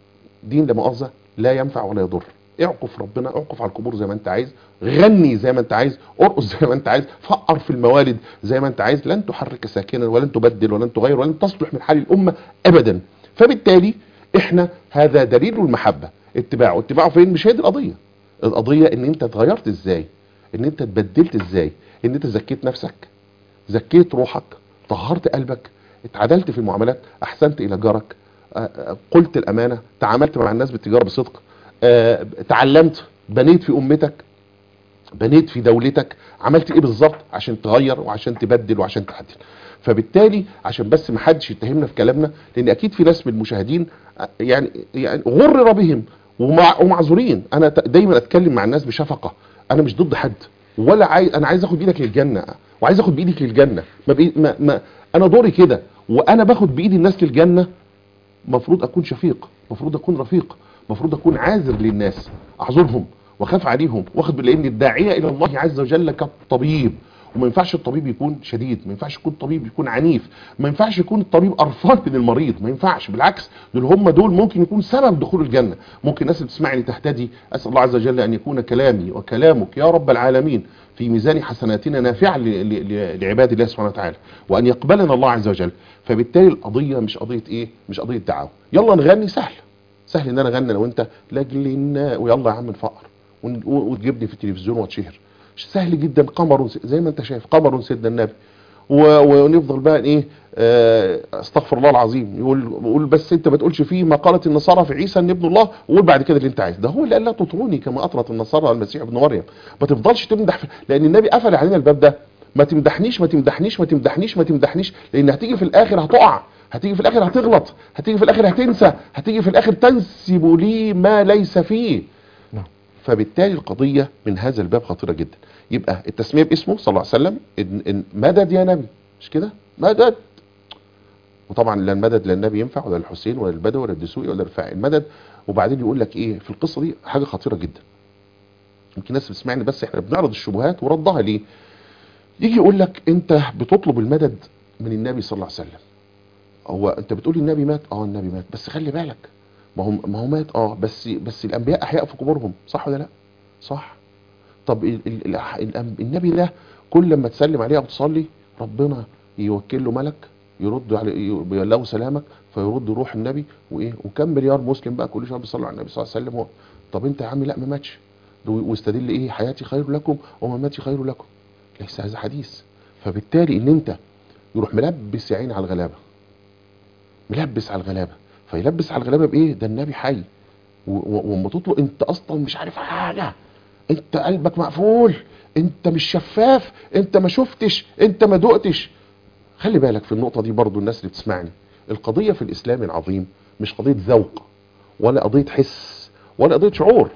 دين لا مؤاخذه لا ينفع ولا يضر اعقف ربنا اعقف على القبور زي ما انت عايز غني زي ما انت عايز ارقص زي ما انت عايز فقر في الموالد زي ما انت عايز لن تحرك ساكنا ولن تبدل ولن تغير ولن تصلح من حال الامه ابدا فبالتالي احنا هذا دليل المحبه اتباعه اتباعه فين مش هي دي القضيه القضيه ان انت اتغيرت ازاي ان انت اتبدلت ازاي ان انت زكيت نفسك زكيت روحك طهرت قلبك اتعدلت في المعاملات احسنت الى جارك آه، آه، قلت الامانه تعاملت مع الناس بالتجاره بصدق آه، تعلمت بنيت في امتك بنيت في دولتك عملت ايه بالظبط عشان تغير وعشان تبدل وعشان تعدل فبالتالي عشان بس ما حدش يتهمنا في كلامنا لان اكيد في ناس من المشاهدين آه، يعني يعني غرر بهم ومع ومعذورين انا ت- دايما اتكلم مع الناس بشفقه انا مش ضد حد ولا عايز انا عايز اخد بايدك للجنه وعايز اخد بايدك للجنه ما, بي... ما... ما انا دوري كده وانا باخد بايد الناس للجنه مفروض اكون شفيق مفروض اكون رفيق مفروض اكون عاذر للناس اعذرهم واخاف عليهم واخد بال- لان الداعيه الى الله عز وجل كطبيب وما ينفعش الطبيب يكون شديد ما ينفعش يكون الطبيب يكون عنيف ما ينفعش يكون الطبيب قرفان من المريض ما ينفعش بالعكس دول هم دول ممكن يكون سبب دخول الجنه ممكن الناس اللي بتسمعني تهتدي اسال الله عز وجل ان يكون كلامي وكلامك يا رب العالمين في ميزان حسناتنا نافعا ل- ل- ل- لعباد الله سبحانه وتعالى وان يقبلنا الله عز وجل فبالتالي القضيه مش قضيه ايه مش قضيه دعوه يلا نغني سهل سهل ان انا اغني لو انت لاجل النا- ويلا يا عم الفقر ون- و- وتجيبني في التلفزيون واتشهر سهل جدا قمر س- زي ما انت شايف قمر سيدنا النبي و- ونفضل بقى ايه آه، استغفر الله العظيم يقول يقول بس انت ما تقولش فيه ما قالت النصارى في عيسى ان ابن الله وقول بعد كده اللي انت عايز ده هو اللي قال لا تطروني كما اطرت النصارى المسيح ابن مريم ما تفضلش تمدح في لان النبي قفل علينا الباب ده ما تمدحنيش ما تمدحنيش ما تمدحنيش ما تمدحنيش لان هتيجي في الاخر هتقع هتيجي في الاخر هتغلط هتيجي في الاخر هتنسى هتيجي في الاخر تنسب لي ما ليس فيه نعم. فبالتالي القضية من هذا الباب خطيرة جدا يبقى التسمية باسمه صلى الله عليه وسلم إن إن مدد يا نبي مش كده مدد وطبعا لا المدد لا النبي ينفع ولا الحسين ولا البدوي ولا الدسوقي ولا الرفاعي المدد وبعدين يقول لك ايه في القصة دي حاجة خطيرة جدا يمكن ناس بتسمعني بس احنا بنعرض الشبهات وردها ليه يجي يقول لك انت بتطلب المدد من النبي صلى الله عليه وسلم هو انت بتقول النبي مات اه النبي مات بس خلي بالك ما هو ما هو مات اه بس بس الانبياء احياء في قبورهم صح ولا لا صح طب ال ال ال الأنب- النبي ده كل لما تسلم عليه او تصلي ربنا يوكل له ملك يرد عليه يبلغه سلامك فيرد روح النبي وايه وكم مليار مسلم بقى كل شويه بيصلوا على النبي صلى الله عليه وسلم هو طب انت يا عم لا ما ماتش واستدل ايه حياتي خير لكم ومماتي خير لكم ليس هذا حديث فبالتالي ان انت يروح ملبس يا عيني على الغلابه ملبس على الغلابه فيلبس على الغلابه بايه ده النبي حي و- و- واما تطلق انت اصلا مش عارف حاجه انت قلبك مقفول انت مش شفاف انت ما شفتش انت ما دقتش خلي بالك في النقطه دي برضو الناس اللي بتسمعني القضيه في الاسلام العظيم مش قضيه ذوق ولا قضيه حس ولا قضيه شعور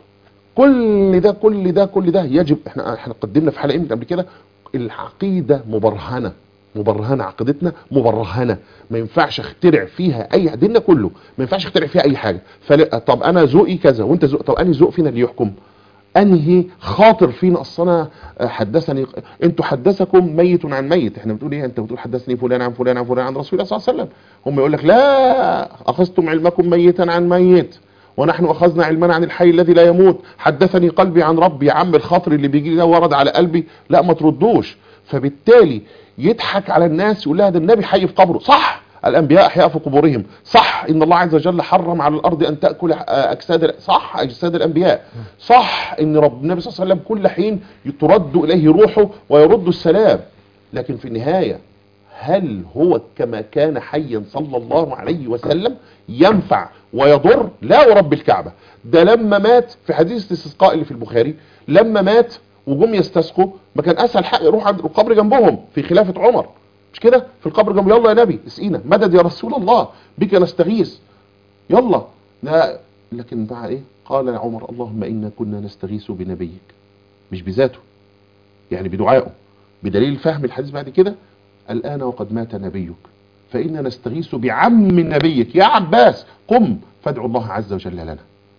كل ده كل ده كل ده يجب احنا احنا قدمنا في حلقه قبل كده العقيده مبرهنه مبرهنه عقيدتنا مبرهنه ما ينفعش اخترع فيها اي ديننا كله ما ينفعش اخترع فيها اي حاجه فل... طب انا ذوقي كذا وانت ذوق طب انهي ذوق فينا اللي يحكم انهي خاطر فينا اصل انا حدثني انتوا حدثكم ميت عن ميت احنا بتقول ايه انت بتقول حدثني فلان عن فلان عن فلان عن رسول الله صلى الله عليه وسلم هم يقول لك لا اخذتم علمكم ميتا عن ميت ونحن اخذنا علمنا عن الحي الذي لا يموت حدثني قلبي عن ربي يا عم الخاطر اللي بيجي لي ده ورد على قلبي لا ما تردوش فبالتالي يضحك على الناس يقول لها ده النبي حي في قبره صح الانبياء احياء في قبورهم صح ان الله عز وجل حرم على الارض ان تاكل اجساد صح اجساد الانبياء صح ان رب النبي صلى الله عليه وسلم كل حين ترد اليه روحه ويرد السلام لكن في النهايه هل هو كما كان حيا صلى الله عليه وسلم ينفع ويضر لا ورب الكعبة ده لما مات في حديث الاستسقاء اللي في البخاري لما مات وجم يستسقوا ما كان اسهل حق يروح عند القبر جنبهم في خلافة عمر مش كده في القبر جنبه يلا يا نبي اسقينا مدد يا رسول الله بك نستغيث يلا لا لكن مع ايه قال يا عمر اللهم انا كنا نستغيث بنبيك مش بذاته يعني بدعائه بدليل فهم الحديث بعد كده الآن وقد مات نبيك فإنا نستغيث بعم نبيك يا عباس قم فادعو الله عز وجل لنا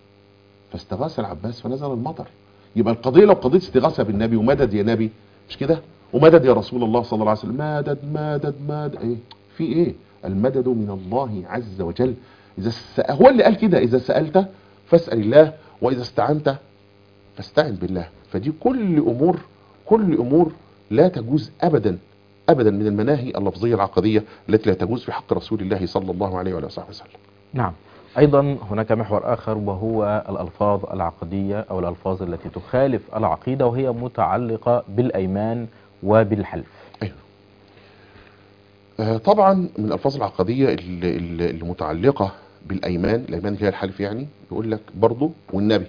فاستغاث العباس فنزل المطر يبقى القضية لو قضية استغاثة بالنبي ومدد يا نبي مش كده ومدد يا رسول الله صلى الله عليه وسلم مدد مدد مدد ايه في ايه المدد من الله عز وجل إذا س... هو اللي قال كده إذا سألت فاسأل الله وإذا استعنت فاستعن بالله فدي كل أمور كل أمور لا تجوز أبدا ابدا من المناهي اللفظيه العقديه التي لا تجوز في حق رسول الله صلى الله عليه وعلى اله وسلم. نعم. ايضا هناك محور اخر وهو الالفاظ العقديه او الالفاظ التي تخالف العقيده وهي متعلقه بالايمان وبالحلف. ايوه. آه طبعا من الالفاظ العقديه اللي, اللي متعلقه بالايمان، الايمان هي الحلف يعني يقول لك برضه والنبي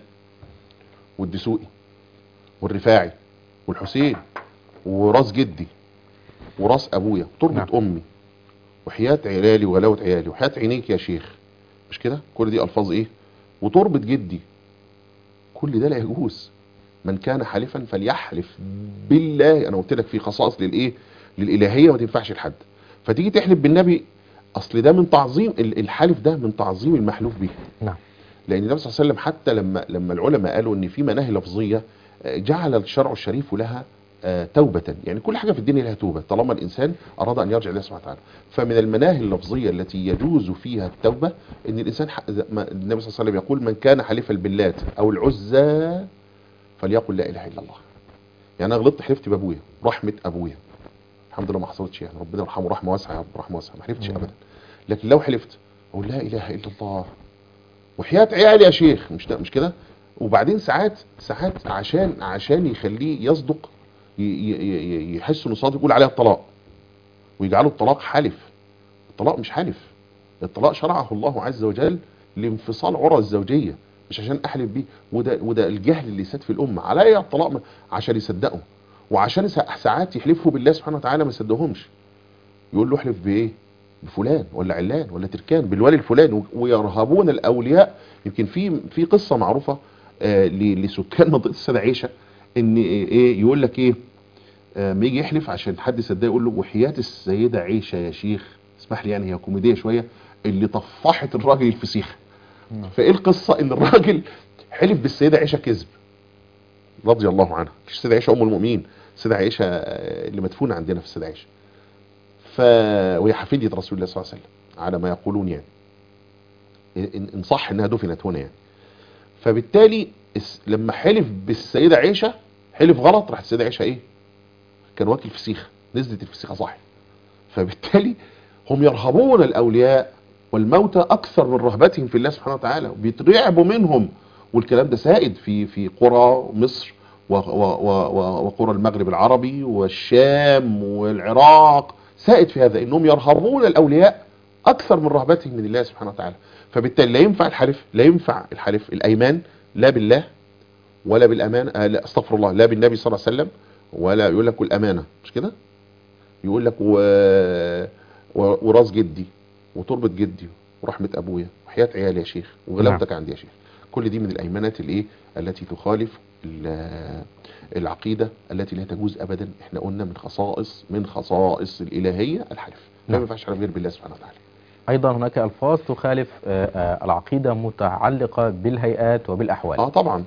والدسوقي والرفاعي والحسين وراس جدي وراس ابويا تربة نعم. امي وحياة عيالي وغلاوة عيالي وحياة عينيك يا شيخ مش كده كل دي الفاظ ايه وتربة جدي كل ده لا يجوز من كان حالفا فليحلف بالله انا قلت لك في خصائص للايه للالهيه ما تنفعش لحد فتيجي تحلف بالنبي اصل ده من تعظيم ال- الحلف ده من تعظيم المحلوف به نعم. لان النبي صلى الله عليه وسلم حتى لما لما العلماء قالوا ان في مناهي لفظيه آه، جعل الشرع الشريف لها آه، توبة يعني كل حاجة في الدنيا لها توبة طالما الإنسان أراد أن يرجع إلى سبحانه وتعالى فمن المناهي اللفظية التي يجوز فيها التوبة أن الإنسان ح... ما- النبي صلى الله عليه وسلم يقول من كان حليفا باللات أو العزى فليقل لا إله إلا الله يعني أنا غلطت حلفت بأبويا رحمة أبويا الحمد لله ما حصلتش يعني ربنا يرحمه رحمة واسعة يا رب رحمة واسعة ما حلفتش مم. أبدا لكن لو حلفت أقول لا إله إلا الله وحياة عيالي يا شيخ مش مش كده وبعدين ساعات ساعات عشان عشان يخليه يصدق ي- ي- ي- يحس انه صادق يقول عليها الطلاق ويجعلوا الطلاق حلف الطلاق مش حلف الطلاق شرعه الله عز وجل لانفصال عرى الزوجيه مش عشان احلف بيه وده وده الجهل اللي ساد في الامه عليا الطلاق م- عشان يصدقوا وعشان سا- ساعات يحلفوا بالله سبحانه وتعالى ما يصدقهمش يقول له احلف بايه بفلان ولا علان ولا تركان بالولي الفلاني و- ويرهبون الاولياء يمكن في في قصه معروفه آه، ل- لسكان منطقه السيده عيشه ان ايه يقول لك ايه آه، ما يجي يحلف عشان حد يصدقه يقول له وحياه السيده عيشه يا شيخ اسمح لي يعني هي كوميديه شويه اللي طفحت الراجل الفسيخ نعم. فايه القصه ان الراجل حلف بالسيده عيشه كذب رضي الله عنها مش السيده عيشه ام المؤمنين السيده عيشه آه، اللي مدفونه عندنا في السيده عيشه ف وهي حفيدة رسول الله صلى الله عليه وسلم على ما يقولون يعني ان إن صح انها دفنت هنا يعني فبالتالي الس- لما حلف بالسيده عائشه حلف غلط راح السيده عائشه ايه كان واكل فسيخ نزلت الفسيخه صح فبالتالي هم يرهبون الاولياء والموتى اكثر من رهبتهم في الله سبحانه وتعالى بيترعبوا منهم والكلام ده سائد في في قرى مصر و- و- و- و- وقرى المغرب العربي والشام والعراق سائد في هذا انهم يرهبون الاولياء اكثر من رهبتهم من الله سبحانه وتعالى فبالتالي لا ينفع الحلف لا ينفع الحلف الايمان لا بالله ولا بالامان آه لا استغفر الله لا بالنبي صلى الله عليه وسلم ولا يقول لك الامانه مش كده يقول لك و... و... وراس جدي وتربه جدي ورحمه ابويا وحياه عيالي يا شيخ وغلاوتك عندي يا شيخ كل دي من الايمانات الايه التي تخالف ال- العقيده التي لا تجوز ابدا احنا قلنا من خصائص من خصائص الالهيه الحلف ما نعم. ينفعش حلف غير بالله سبحانه وتعالى أيضا هناك ألفاظ تخالف آه، آه، العقيدة متعلقة بالهيئات وبالأحوال اه طبعا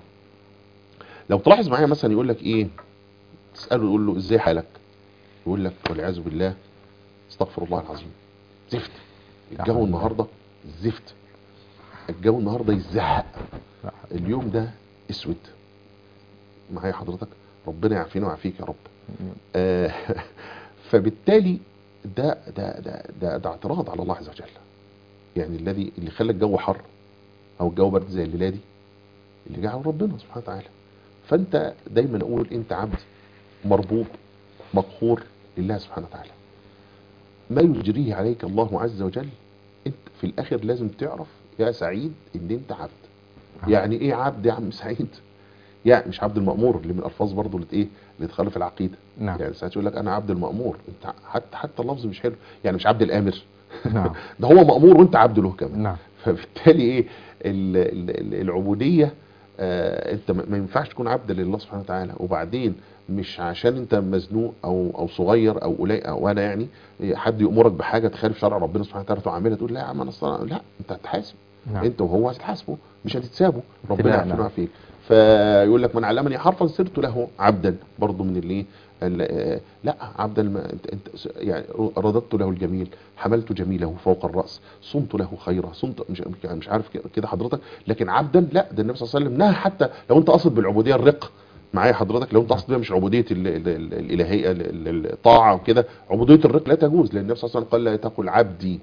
لو تلاحظ معايا مثلا يقول لك ايه تساله يقول له ازاي حالك يقول لك والعياذ بالله استغفر الله العظيم زفت الجو النهارده زفت الجو النهارده يزهق اليوم ده اسود معايا حضرتك ربنا يعافينا ويعافيك يا رب آه فبالتالي ده ده ده ده, ده اعتراض على الله عز وجل يعني الذي اللي خلى الجو حر او الجو برد زي الليله دي اللي جعله ربنا سبحانه وتعالى فانت دايما اقول انت عبد مربوط مقهور لله سبحانه وتعالى ما يجريه عليك الله عز وجل انت في الاخر لازم تعرف يا سعيد ان انت عبد يعني ايه عبد يا عم سعيد يعني مش عبد المأمور اللي من الالفاظ برضه اللي ايه اللي تخالف العقيده نعم يعني ساعات يقول لك انا عبد المأمور انت حتى حتى اللفظ مش حلو يعني مش عبد الامر نعم ده هو مأمور وانت عبد له كمان نعم فبالتالي ايه ال- ال- ال- العبوديه آه انت ما ما ينفعش تكون عبد لله سبحانه وتعالى وبعدين مش عشان انت مزنوق او او صغير او قليل او انا يعني إيه، حد يامرك بحاجه تخالف شرع ربنا سبحانه وتعالى تعملها تقول لا يا عم انا أصلاً- لا انت هتحاسب نعم انت وهو هتتحاسبوا مش هتتسابوا ربنا ابتلاء، يعافينا نعم. ويعافيك فيقول لك من علمني حرفا صرت له عبدا برضه من اللي ال- آه، لا عبدا ما انت انت س- يعني رددت له الجميل حملت جميله فوق الراس صمت له خيرا صمت مش مش عارف ك- كده حضرتك لكن عبدا لا ده النبي صلى الله عليه وسلم نهى حتى لو انت قصد بالعبوديه الرق معايا حضرتك لو انت قصد بيها مش عبوديه ال- ال- ال- الالهيه ال- ال- الطاعه وكده عبوديه الرق لا تجوز لان النبي صلى الله عليه وسلم قال لا تقل عبدي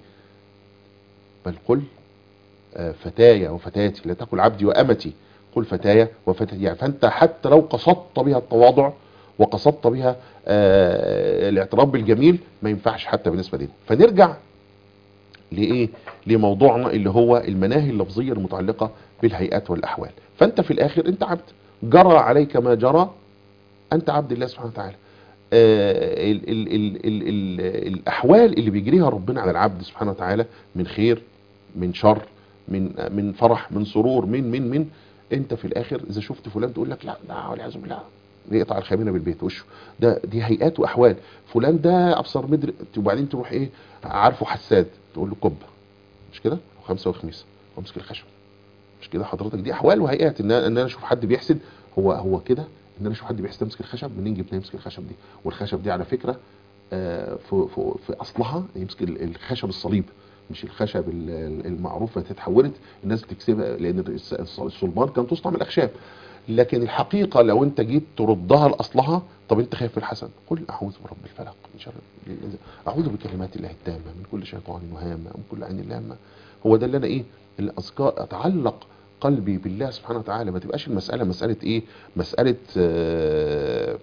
بل قل آه، فتايا وفتاتي لا تقل عبدي وامتي قل فتايا وفتاتي يعني فانت حتى لو قصدت بها التواضع وقصدت بها آه، الاعتراف بالجميل ما ينفعش حتى بالنسبه لنا فنرجع لايه لموضوعنا اللي هو المناهي اللفظيه المتعلقه بالهيئات والاحوال فانت في الاخر انت عبد جرى عليك ما جرى انت عبد الله سبحانه وتعالى آه، ال ال ال ال ال الاحوال اللي بيجريها ربنا على العبد سبحانه وتعالى من خير من شر من من فرح من سرور من من من انت في الاخر اذا شفت فلان تقول لك لا لا والعياذ بالله يقطع الخامنه بالبيت وشه ده دي هيئات واحوال فلان ده ابصر مدر وبعدين تروح ايه عارفه حساد تقول له كبه مش كده وخمسه وخميس وامسك الخشب مش كده حضرتك دي احوال وهيئات ان انا ان انا اشوف حد بيحسد هو هو كده ان انا اشوف حد بيحسد امسك الخشب منين جبنا يمسك الخشب دي والخشب دي على فكره آه، في في في اصلها يمسك ال- الخشب الصليب مش الخشب ال- ال- المعروفه اتحولت الناس بتكسبها لان الس- الس- الصلبان كان تصنع من الاخشاب لكن الحقيقه لو انت جيت تردها لاصلها طب انت خايف من الحسد قل اعوذ برب الفلق من شر اعوذ بكلمات الله التامه من كل شيطان وهامه ومن كل عين لامه هو ده اللي انا ايه الاذكار اتعلق قلبي بالله سبحانه وتعالى ما تبقاش المساله مساله ايه مساله آه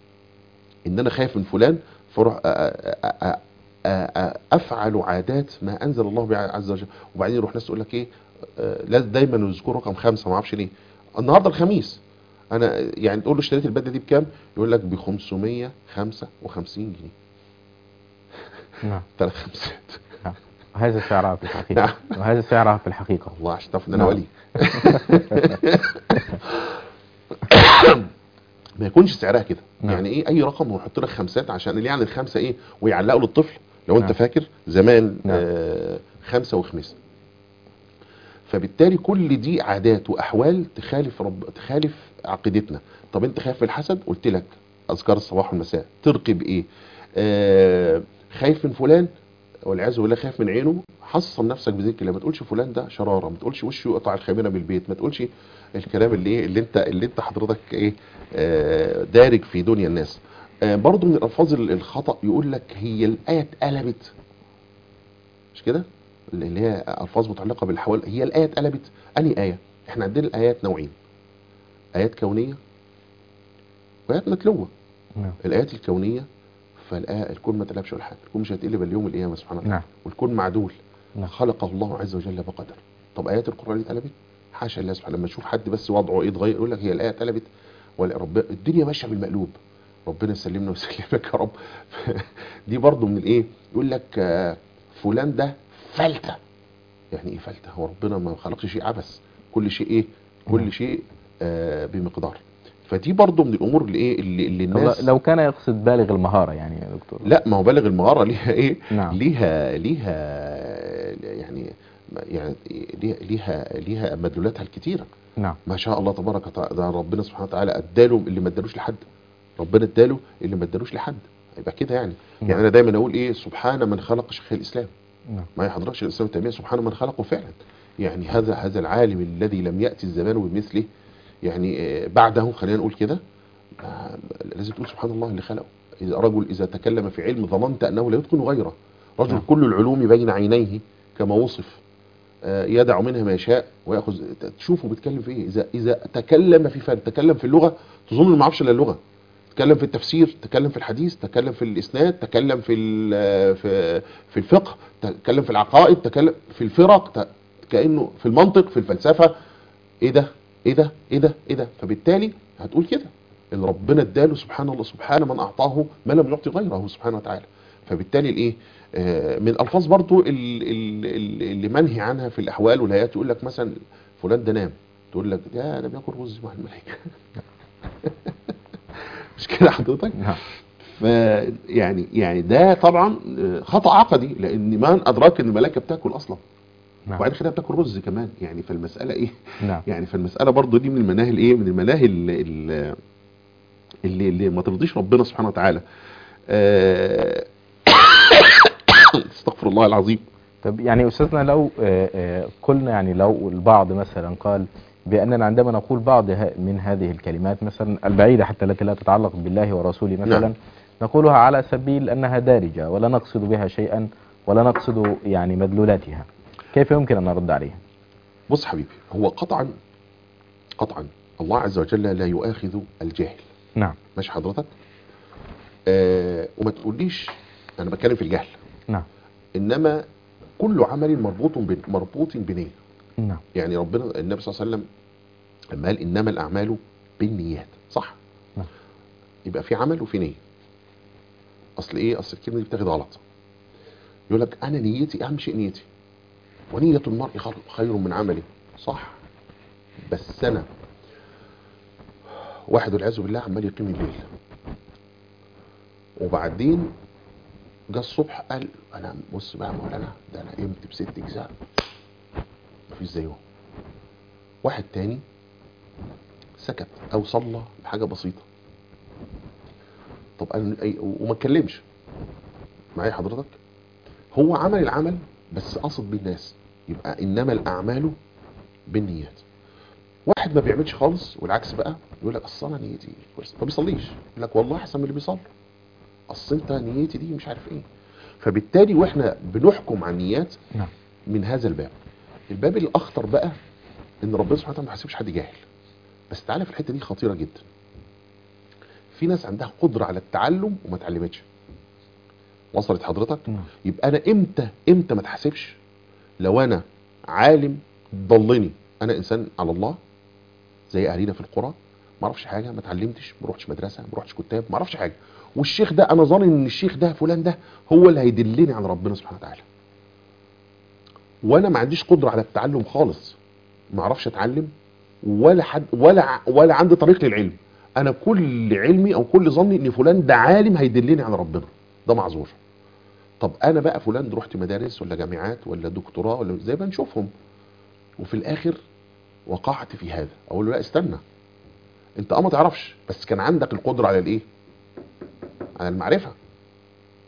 ان انا خايف من فلان فاروح أ- أ- أ- أ- أ- افعل عادات ما انزل الله بها عز وجل وبعدين يروح ناس تقول لك ايه آه، لازم دايما يذكروا رقم خمسه ما اعرفش ليه النهارده الخميس انا يعني تقول له اشتريت البدله دي بكام يقول لك ب 555 جنيه نعم ثلاث خمسات وهذا سعرها في الحقيقة نعم. وهذا سعرها في الحقيقة الله عشان تعرف ان انا نعم. ولي ما يكونش سعرها كده نعم. يعني ايه اي رقم ونحط لك خمسات عشان اللي يعني الخمسه ايه ويعلقوا للطفل لو انت نعم. فاكر زمان نعم. آه خمسه وخميس فبالتالي كل دي عادات واحوال تخالف رب تخالف عقيدتنا طب انت خايف من الحسد قلت لك اذكار الصباح والمساء ترقي بايه آه خايف من فلان والعياذ بالله خايف من عينه حصن نفسك بذكر الله ما تقولش فلان ده شراره ما تقولش وشه يقطع الخميره بالبيت ما تقولش الكلام اللي ايه اللي انت اللي انت حضرتك ايه آه، دارج في دنيا الناس آه، برضو من الالفاظ ال- الخطا يقول لك هي الايه اتقلبت مش كده اللي هي الفاظ متعلقه بالاحوال هي الايه اتقلبت انهي ايه احنا عندنا الايات نوعين ايات كونيه وايات متلوه نعم الايات الكونيه فالآية الكون ما تقلبش ولا حاجه الكون مش هيتقلب اليوم القيامه سبحانه وتعالى نعم والكون معدول نعم. خلقه الله عز وجل بقدر طب ايات القران دي اتقلبت حاشا الله سبحانه لما تشوف حد بس وضعه ايه اتغير يقول لك هي الايه اتقلبت ولا رب الدنيا ماشيه بالمقلوب ربنا يسلمنا ويسلمك يا رب دي برضو من الايه يقول لك آه، فلان ده فلته يعني ايه فلته هو ربنا ما خلقش شيء عبث كل شيء ايه نعم. كل شيء آه بمقدار فدي برضو من الامور اللي ايه اللي, اللي طب الناس لو كان يقصد بالغ المهارة يعني يا دكتور لا ما هو بالغ المهاره ليها ايه نعم ليها ليها يعني يعني ليها ليها ليها مدلولاتها الكتيره نعم ما شاء الله تبارك وتعالى ده ربنا سبحانه وتعالى اداله اللي ما ادالوش لحد ربنا اداله اللي ما ادالوش لحد يبقى كده يعني نعم. يعني انا دايما اقول ايه سبحان من خلق شيخ الاسلام نعم ما حضرتش الاسلام التيميه سبحان من خلقه فعلا يعني هذا هذا العالم الذي لم ياتي الزمان بمثله يعني آه، بعده خلينا نقول كده آه، لازم تقول سبحان الله اللي خلقه اذا رجل اذا تكلم في علم ظننت انه لا يتقن غيره رجل نعم. كل العلوم بين عينيه كما وصف آه، يدع منها ما يشاء وياخذ تشوفه بيتكلم في ايه اذا اذا تكلم في فن تكلم في اللغه تظن انه ما يعرفش الا اللغه تكلم في التفسير تكلم في الحديث تكلم في الاسناد تكلم في ال- في في الفقه تكلم في العقائد تكلم في الفرق ت- كانه في المنطق في الفلسفه ايه ده ايه ده ايه ده ايه ده فبالتالي هتقول كده ان ربنا اداله سبحان الله سبحان من اعطاه ما لم يعطي غيره سبحانه وتعالى فبالتالي الايه آه، من الالفاظ برضو ال- ال- ال- اللي منهي عنها في الاحوال والهيئات يقول لك مثلا فلان ده نام تقول لك ده ده بياكل رز مع الملائكه مش كده حضرتك نعم ف يعني يعني ده طبعا آه، خطا عقدي لان من ادراك ان الملائكه بتاكل اصلا نعم وبعدين خليها بتاكل رز كمان يعني فالمساله ايه نعم يعني فالمساله برضو دي من المناهي الايه من المناهي اللي, اللي, اللي, اللي ما ترضيش ربنا سبحانه وتعالى آه، استغفر الله العظيم طب يعني أستاذنا لو آه، آه، قلنا يعني لو البعض مثلا قال بأننا عندما نقول بعض ه- من هذه الكلمات مثلا البعيدة حتى التي لا تتعلق بالله ورسوله مثلا نعم. نقولها على سبيل أنها دارجة ولا نقصد بها شيئا ولا نقصد يعني مدلولاتها كيف يمكن أن نرد عليها بص حبيبي هو قطعا قطعا الله عز وجل لا يؤاخذ الجاهل نعم ماشي حضرتك آه وما تقوليش انا بتكلم في الجهل نعم انما كل عمل مربوط بن- مربوط بنيه نعم يعني ربنا النبي صلى الله عليه وسلم لما قال انما الاعمال بالنيات صح نعم. يبقى في عمل وفي نيه اصل ايه اصل الكلمه دي بتاخد غلط يقول لك انا نيتي اهم شيء نيتي ونيه المرء خير- خير من عمله صح بس انا واحد والعياذ بالله عمال يقيم الليل وبعدين جه الصبح قال انا بص بقى يا مولانا ده انا قمت بست اجزاء مفيش زيه واحد تاني سكت او صلى بحاجه بسيطه طب انا أي وما اتكلمش معايا حضرتك هو عمل العمل بس قصد بيه الناس يبقى انما الاعمال بالنيات واحد ما بيعملش خالص والعكس بقى يقول لك اصل انا نيتي كويس ما بيصليش يقول لك والله احسن من اللي بيصلي اصل انت نيتي دي مش عارف ايه فبالتالي واحنا بنحكم على النيات نعم من هذا الباب الباب الاخطر بقى ان ربنا سبحانه وتعالى ما يحاسبش حد جاهل بس تعالى في الحته دي خطيره جدا في ناس عندها قدره على التعلم وما اتعلمتش وصلت حضرتك نعم يبقى انا امتى امتى ما اتحاسبش لو انا عالم ضلني انا انسان على الله زي اهالينا في القرى ما اعرفش حاجه ما اتعلمتش ما رحتش مدرسه ما رحتش كتاب ما اعرفش حاجه والشيخ ده انا ظانن ان الشيخ ده فلان ده هو اللي هيدلني على ربنا سبحانه وتعالى وانا ما عنديش قدره على التعلم خالص ما اعرفش اتعلم ولا حد ولا ع- ولا عندي طريق للعلم انا كل علمي او كل ظني ان فلان ده عالم هيدلني على ربنا ده معذور طب انا بقى فلان ده رحت مدارس ولا جامعات ولا دكتوراه ولا زي ما نشوفهم وفي الاخر وقعت في هذا اقول له لا استنى انت اه ما تعرفش بس كان عندك القدره على الايه على المعرفه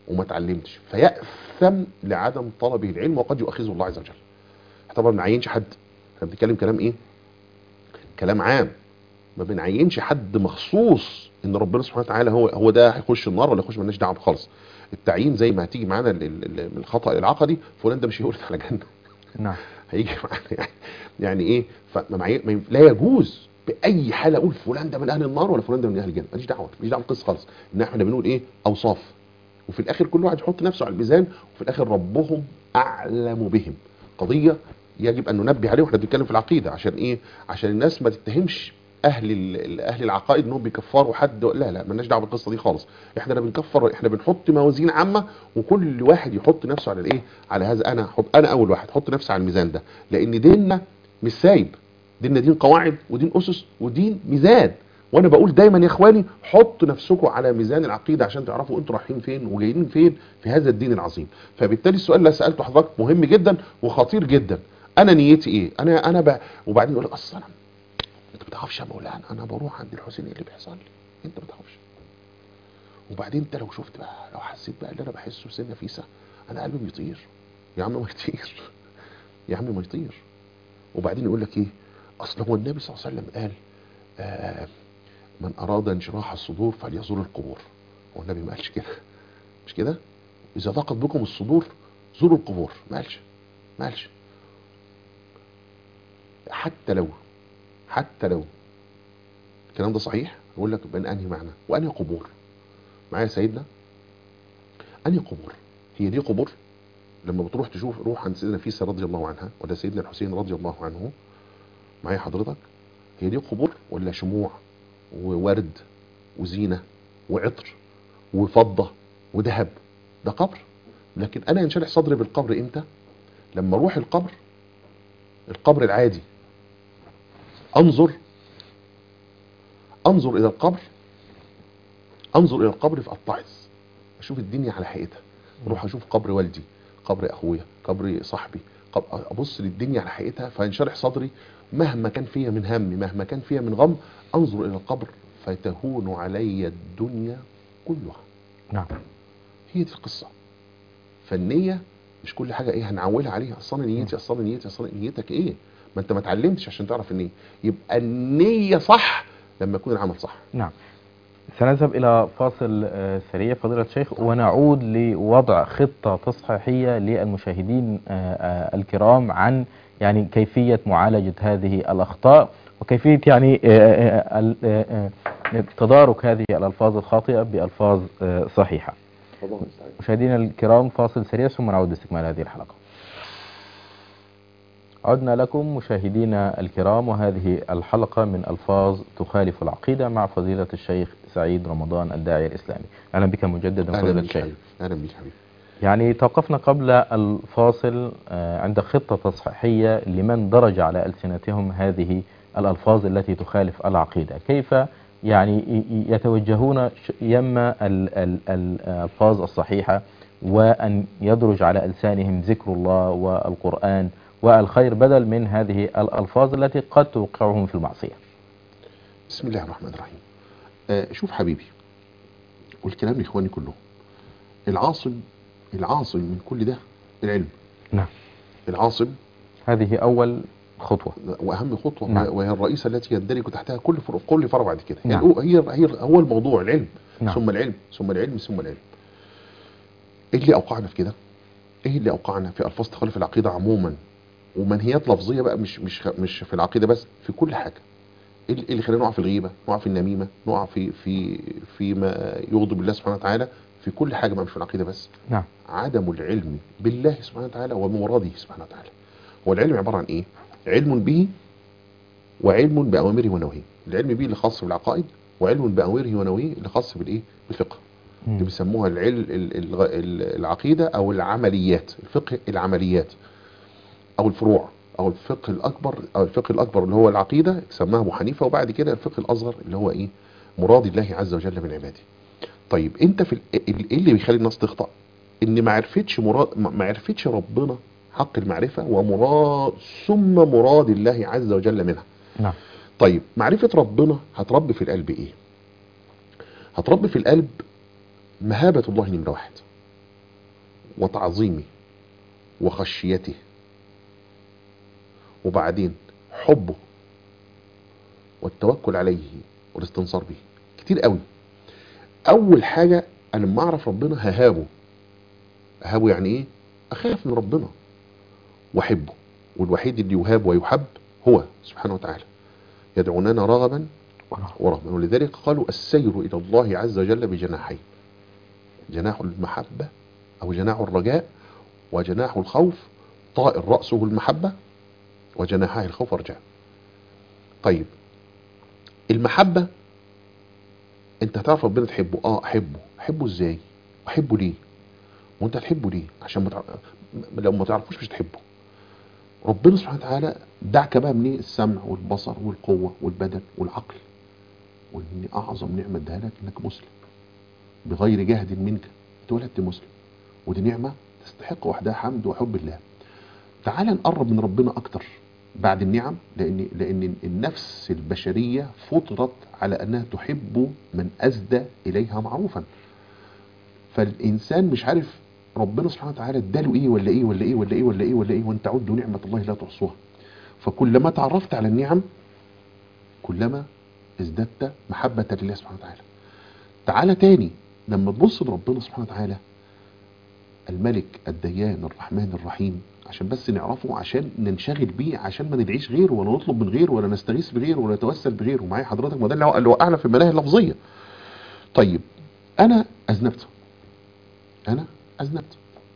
وما اتعلمتش فيأثم لعدم طلبه العلم وقد يؤخذه الله عز وجل احنا طبعا ما بنعينش حد احنا بنتكلم كلام ايه كلام عام ما بنعينش حد مخصوص ان ربنا سبحانه وتعالى هو هو ده هيخش النار ولا يخش مالناش دعوه خالص التعيين زي ما هتيجي معانا ال- ال- ال- من الخطا العقدي فلان ده مش هيورث على جنه نعم هيجي معانا يعني يعني ايه فما معي- ما ينف- لا يجوز باي حاله اقول فلان ده من اهل النار ولا فلان ده من اهل الجنه ماليش دعوه ماليش دعوه بالقصه خالص ان احنا بنقول ايه اوصاف وفي الاخر كل واحد يحط نفسه على الميزان وفي الاخر ربهم اعلم بهم قضيه يجب ان ننبه عليه واحنا بنتكلم في العقيده عشان ايه عشان الناس ما تتهمش اهل ال- اهل العقائد انهم بيكفروا حد لا لا مالناش دعوه بالقصه دي خالص احنا لا بنكفر احنا بنحط موازين عامه وكل واحد يحط نفسه على الايه على هذا انا حط انا اول واحد حط نفسي على الميزان ده لان ديننا مش سايب ديننا دين قواعد ودين اسس ودين ميزان وانا بقول دايما يا اخواني حطوا نفسكم على ميزان العقيده عشان تعرفوا انتوا رايحين فين وجايين فين في هذا الدين العظيم فبالتالي السؤال اللي سالته حضرتك مهم جدا وخطير جدا انا نيتي ايه انا انا ب... وبعدين يقول لك اصل انا انت ما تعرفش يا مولانا انا بروح عند الحسين ايه اللي بيحصل لي انت ما تعرفش وبعدين انت لو شفت بقى لو حسيت بقى اللي انا بحسه سنه نفيسه انا قلبي بيطير يا عم ما يطير يا عم ما يطير وبعدين يقول لك ايه اصل هو النبي صلى الله عليه وسلم قال آه من اراد انشراح الصدور فليزور القبور هو النبي ما قالش كده مش كده اذا ضاقت بكم الصدور زوروا القبور ما قالش ما قالش حتى لو حتى لو الكلام ده صحيح اقول لك بان انهي معنى وانهي قبور معايا سيدنا انهي قبور هي دي قبور لما بتروح تشوف روح عند سيدنا نفيسه رضي الله عنها ولا سيدنا الحسين رضي الله عنه معايا حضرتك هي دي قبور ولا شموع وورد وزينه وعطر وفضه وذهب ده قبر لكن انا ينشرح صدري بالقبر امتى لما اروح القبر القبر العادي انظر انظر الى القبر انظر الى القبر فاتعظ اشوف الدنيا على حقيقتها اروح اشوف قبر والدي قبر اخويا قبر صاحبي قبر ابص للدنيا على حقيقتها فينشرح صدري مهما كان فيها من هم مهما كان فيها من غم انظر الى القبر فتهون علي الدنيا كلها نعم هي دي القصه فالنيه مش كل حاجه ايه هنعولها عليها اصلا نيتي اصلا نيتي اصلا نيتك ايه ما انت ما اتعلمتش عشان تعرف النيه يبقى النيه صح لما يكون العمل صح نعم سنذهب إلى فاصل آه، سريع فضيلة الشيخ ونعود لوضع خطة تصحيحية للمشاهدين آه، آه، الكرام عن يعني كيفية معالجة هذه الأخطاء وكيفية يعني آه، آه، ال- آه، آه، تدارك هذه الألفاظ الخاطئة بألفاظ آه، صحيحة مشاهدينا الكرام فاصل سريع ثم نعود لاستكمال هذه الحلقة عدنا لكم مشاهدينا الكرام وهذه الحلقة من ألفاظ تخالف العقيدة مع فضيلة الشيخ سعيد رمضان الداعية الإسلامي أهلا بك مجددا اهلا فضيلة بيك الشيخ حبيبي اهلا بيك حبيبي يعني توقفنا قبل الفاصل آه، عند خطة تصحيحية لمن درج على ألسنتهم هذه الألفاظ التي تخالف العقيدة كيف يعني ي- ي- يتوجهون ش- يما ال- ال- الألفاظ الصحيحة وأن يدرج على ألسانهم ذكر الله والقرآن والخير بدل من هذه الألفاظ التي قد توقعهم في المعصية بسم الله الرحمن الرحيم آه شوف حبيبي والكلام لاخواني كلهم العاصم العاصم من كل ده العلم نعم العاصم هذه أول خطوة واهم خطوه نعم. وهي الرئيسه التي يندرج تحتها كل فرع كل فرع بعد كده نعم. يعني هي هي هو الموضوع العلم نعم. ثم العلم ثم العلم ثم العلم ايه اللي اوقعنا في كده ايه اللي اوقعنا في الفاظ تخالف العقيده عموما ومنهيات لفظيه بقى مش مش مش في العقيده بس في كل حاجه ايه اللي- إيه اللي خلينا نقع في الغيبه نقع في النميمه نقع في في في ما يغضب الله سبحانه وتعالى في كل حاجه ما مش في العقيده بس نعم عدم العلم بالله سبحانه وتعالى وبمراده سبحانه وتعالى هو العلم عبارة عن ايه علم به وعلم بأوامره ونواهيه العلم به اللي خاص بالعقائد وعلم بأوامره ونواهيه اللي خاص بالايه بالفقه اللي مم. بيسموها العلم ال- ال- ال- العقيدة او العمليات الفقه العمليات او الفروع او الفقه الاكبر او الفقه الاكبر اللي هو العقيدة سماها ابو حنيفة وبعد كده الفقه الاصغر اللي هو ايه مراد الله عز وجل من عباده طيب انت في ال- ال- ايه اللي بيخلي الناس تخطأ ان ما عرفتش مراد ما ما عرفتش ربنا حق المعرفة ومراد ثم مراد الله عز وجل منها نعم طيب معرفة ربنا هتربي في القلب ايه هتربي في القلب مهابة الله نمرة واحد وتعظيمه وخشيته وبعدين حبه والتوكل عليه والاستنصار به كتير قوي اول حاجة انا لما اعرف ربنا ههابه ههابه يعني ايه اخاف من ربنا واحبه والوحيد اللي يهاب ويحب هو سبحانه وتعالى يدعوننا رغبا ورهبا ولذلك قالوا السير الى الله عز وجل بجناحين جناح المحبة او جناح الرجاء وجناح الخوف طائر رأسه المحبة وجناحاه الخوف والرجاء طيب المحبة انت هتعرف ربنا تحبه اه احبه احبه ازاي احبه ليه وانت هتحبه ليه عشان ما تع... لو ما تعرفوش مش تحبه ربنا سبحانه وتعالى دعك بقى من ايه السمع والبصر والقوة والبدن والعقل وان اعظم نعمة اداها لك انك مسلم بغير جهد منك اتولدت مسلم ودي نعمة تستحق وحدها حمد وحب الله تعال نقرب من ربنا اكتر بعد النعم لان لان النفس البشريه فطرت على انها تحب من اسدى اليها معروفا فالانسان مش عارف ربنا سبحانه وتعالى اداله ايه ولا ايه ولا ايه ولا ايه ولا ايه ولا ايه وان تعدوا نعمه الله لا تحصوها فكلما تعرفت على النعم كلما ازددت محبه لله سبحانه وتعالى تعالى تاني لما تبص لربنا سبحانه وتعالى الملك الديان الرحمن الرحيم عشان بس نعرفه عشان ننشغل بيه عشان ما ندعيش غيره ولا نطلب من غيره ولا نستغيث بغيره ولا نتوسل بغيره معايا حضرتك ما ده اللي هو- اللي وقعنا في المناهي اللفظيه طيب انا اذنبت انا اذنبت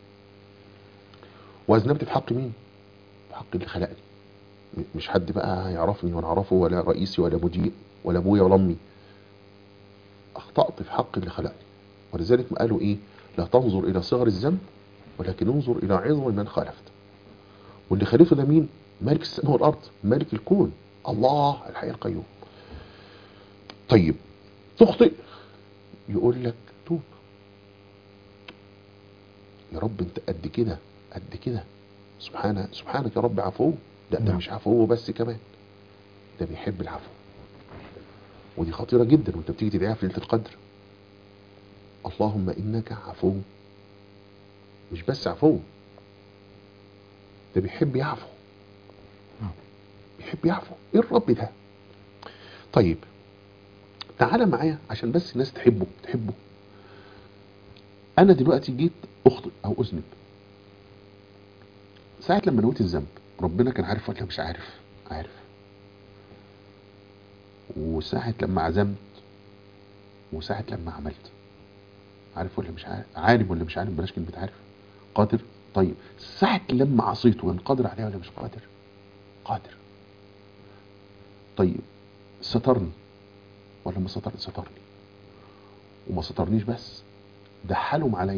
واذنبت في حق مين في حق اللي خلقني م- مش حد بقى يعرفني ولا اعرفه ولا رئيسي ولا مدير ولا ابويا ولا امي اخطات في حق اللي خلقني ولذلك ما قالوا ايه لا تنظر الى صغر الذنب ولكن انظر الى عظم من خالفت واللي خالفه ده مين مالك السماء والارض مالك الكون الله الحي القيوم طيب تخطئ يقول لك توب يا رب انت قد كده قد كده سبحانه سبحانك يا رب عفو لا ده نعم. مش عفو بس كمان ده بيحب العفو ودي خطيرة جدا وانت بتيجي تدعيها في ليلة القدر اللهم انك عفو مش بس عفو ده بيحب يعفو نعم. بيحب يعفو ايه الرب ده طيب تعالى معايا عشان بس الناس تحبه تحبه انا دلوقتي جيت اخطئ او اذنب ساعة لما نويت الذنب ربنا كان عارف ولا مش عارف عارف وساعة لما عزمت وساعة لما عملت عارف ولا مش عارف عالم ولا مش عالم بلاش كلمة عارف قادر طيب ساعة لما عصيت وان قادر عليها ولا مش قادر قادر طيب سترني ولا ما سترني سترني وما سترنيش بس ده حلم عليا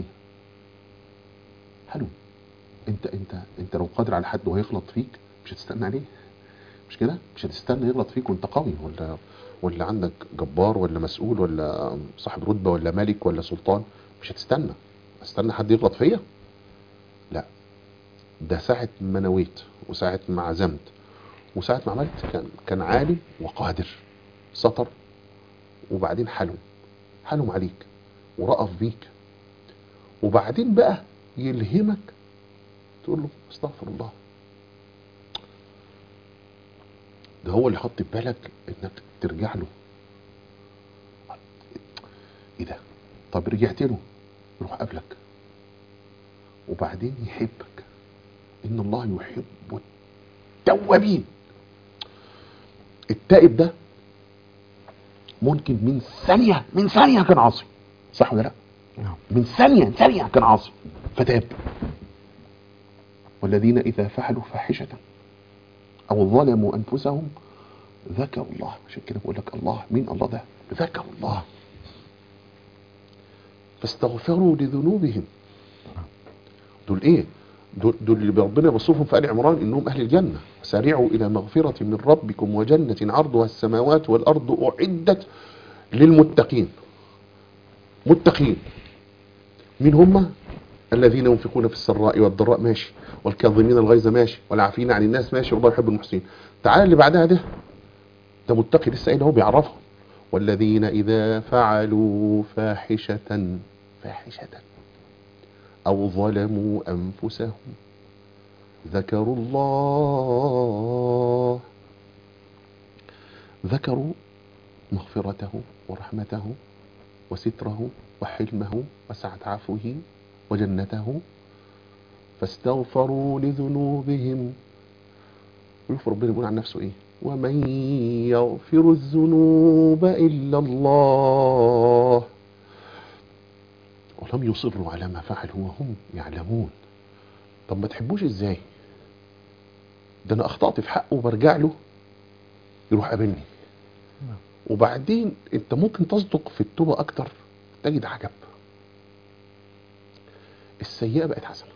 حلم انت انت انت لو قادر على حد وهيغلط فيك مش هتستنى عليه مش كده مش هتستنى يغلط فيك وانت قوي ولا ولا عندك جبار ولا مسؤول ولا صاحب رتبه ولا ملك ولا سلطان مش هتستنى استنى حد يغلط فيا لا ده ساعة ما نويت وساعة ما عزمت وساعة ما عملت كان كان عالي وقادر سطر وبعدين حلم حلم عليك ورأف بيك وبعدين بقى يلهمك تقول له استغفر الله ده هو اللي حط في بالك انك ترجع له ايه ده طب رجعت له يروح قابلك وبعدين يحبك ان الله يحب التوابين التائب ده ممكن من ثانية من ثانية كان عاصي صح ولا لا نعم من ثانية ثانية كان عاصي فتاب والذين إذا فعلوا فاحشة أو ظلموا أنفسهم ذكروا الله عشان كده بقول لك الله مين الله ده ذكروا الله فاستغفروا لذنوبهم دول ايه دول, دول اللي ربنا بيوصفهم في آل عمران انهم اهل الجنة سارعوا الى مغفرة من ربكم وجنة عرضها السماوات والارض اعدت للمتقين متقين مين هم الذين ينفقون في السراء والضراء ماشي والكاظمين الغيظ ماشي والعافين عن الناس ماشي والله يحب المحسنين تعال اللي بعدها ده ده متقي لسه قايل هو بيعرفهم والذين اذا فعلوا فاحشة فاحشة أو ظلموا أنفسهم ذكروا الله ذكروا مغفرته ورحمته وستره وحلمه وسعة عفوه وجنته فاستغفروا لذنوبهم ويغفر ربنا يقول عن نفسه ايه ومن يغفر الذنوب إلا الله ولم يصروا على ما فعلوا وهم يعلمون طب ما تحبوش ازاي ده انا اخطأت في حقه وبرجع له يروح قابلني وبعدين انت ممكن تصدق في التوبة اكتر تجد عجب السيئة بقت حسنة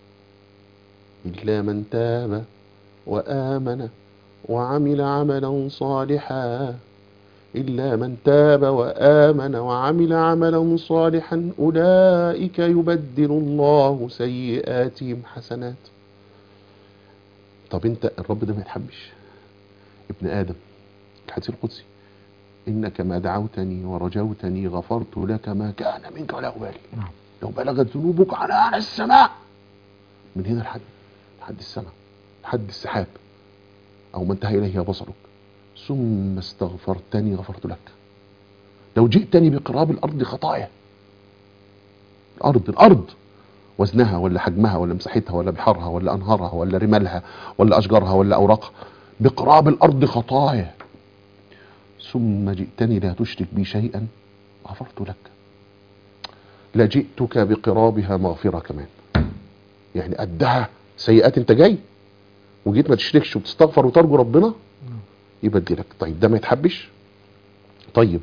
إلا من تاب وآمن وعمل عملا صالحا إلا من تاب وآمن وعمل عملا صالحا أولئك يبدل الله سيئاتهم حسنات طب انت الرب ده ما يتحبش ابن آدم الحديث القدسي إنك ما دعوتني ورجوتني غفرت لك ما كان منك ولا أبالي نعم. لو بلغت ذنوبك عنان السماء من هنا لحد لحد السماء لحد السحاب أو ما انتهى إليه بصرك ثم استغفرتني غفرت لك لو جئتني بقراب الأرض خطايا الأرض الأرض وزنها ولا حجمها ولا مساحتها ولا بحرها ولا أنهارها ولا رمالها ولا أشجارها ولا أوراقها بقراب الأرض خطايا ثم جئتني لا تشرك بي شيئا غفرت لك لجئتك بقرابها مغفرة كمان يعني قدها سيئات انت جاي وجيت ما تشركش وتستغفر وترجو ربنا يبدلك طيب ده ما يتحبش طيب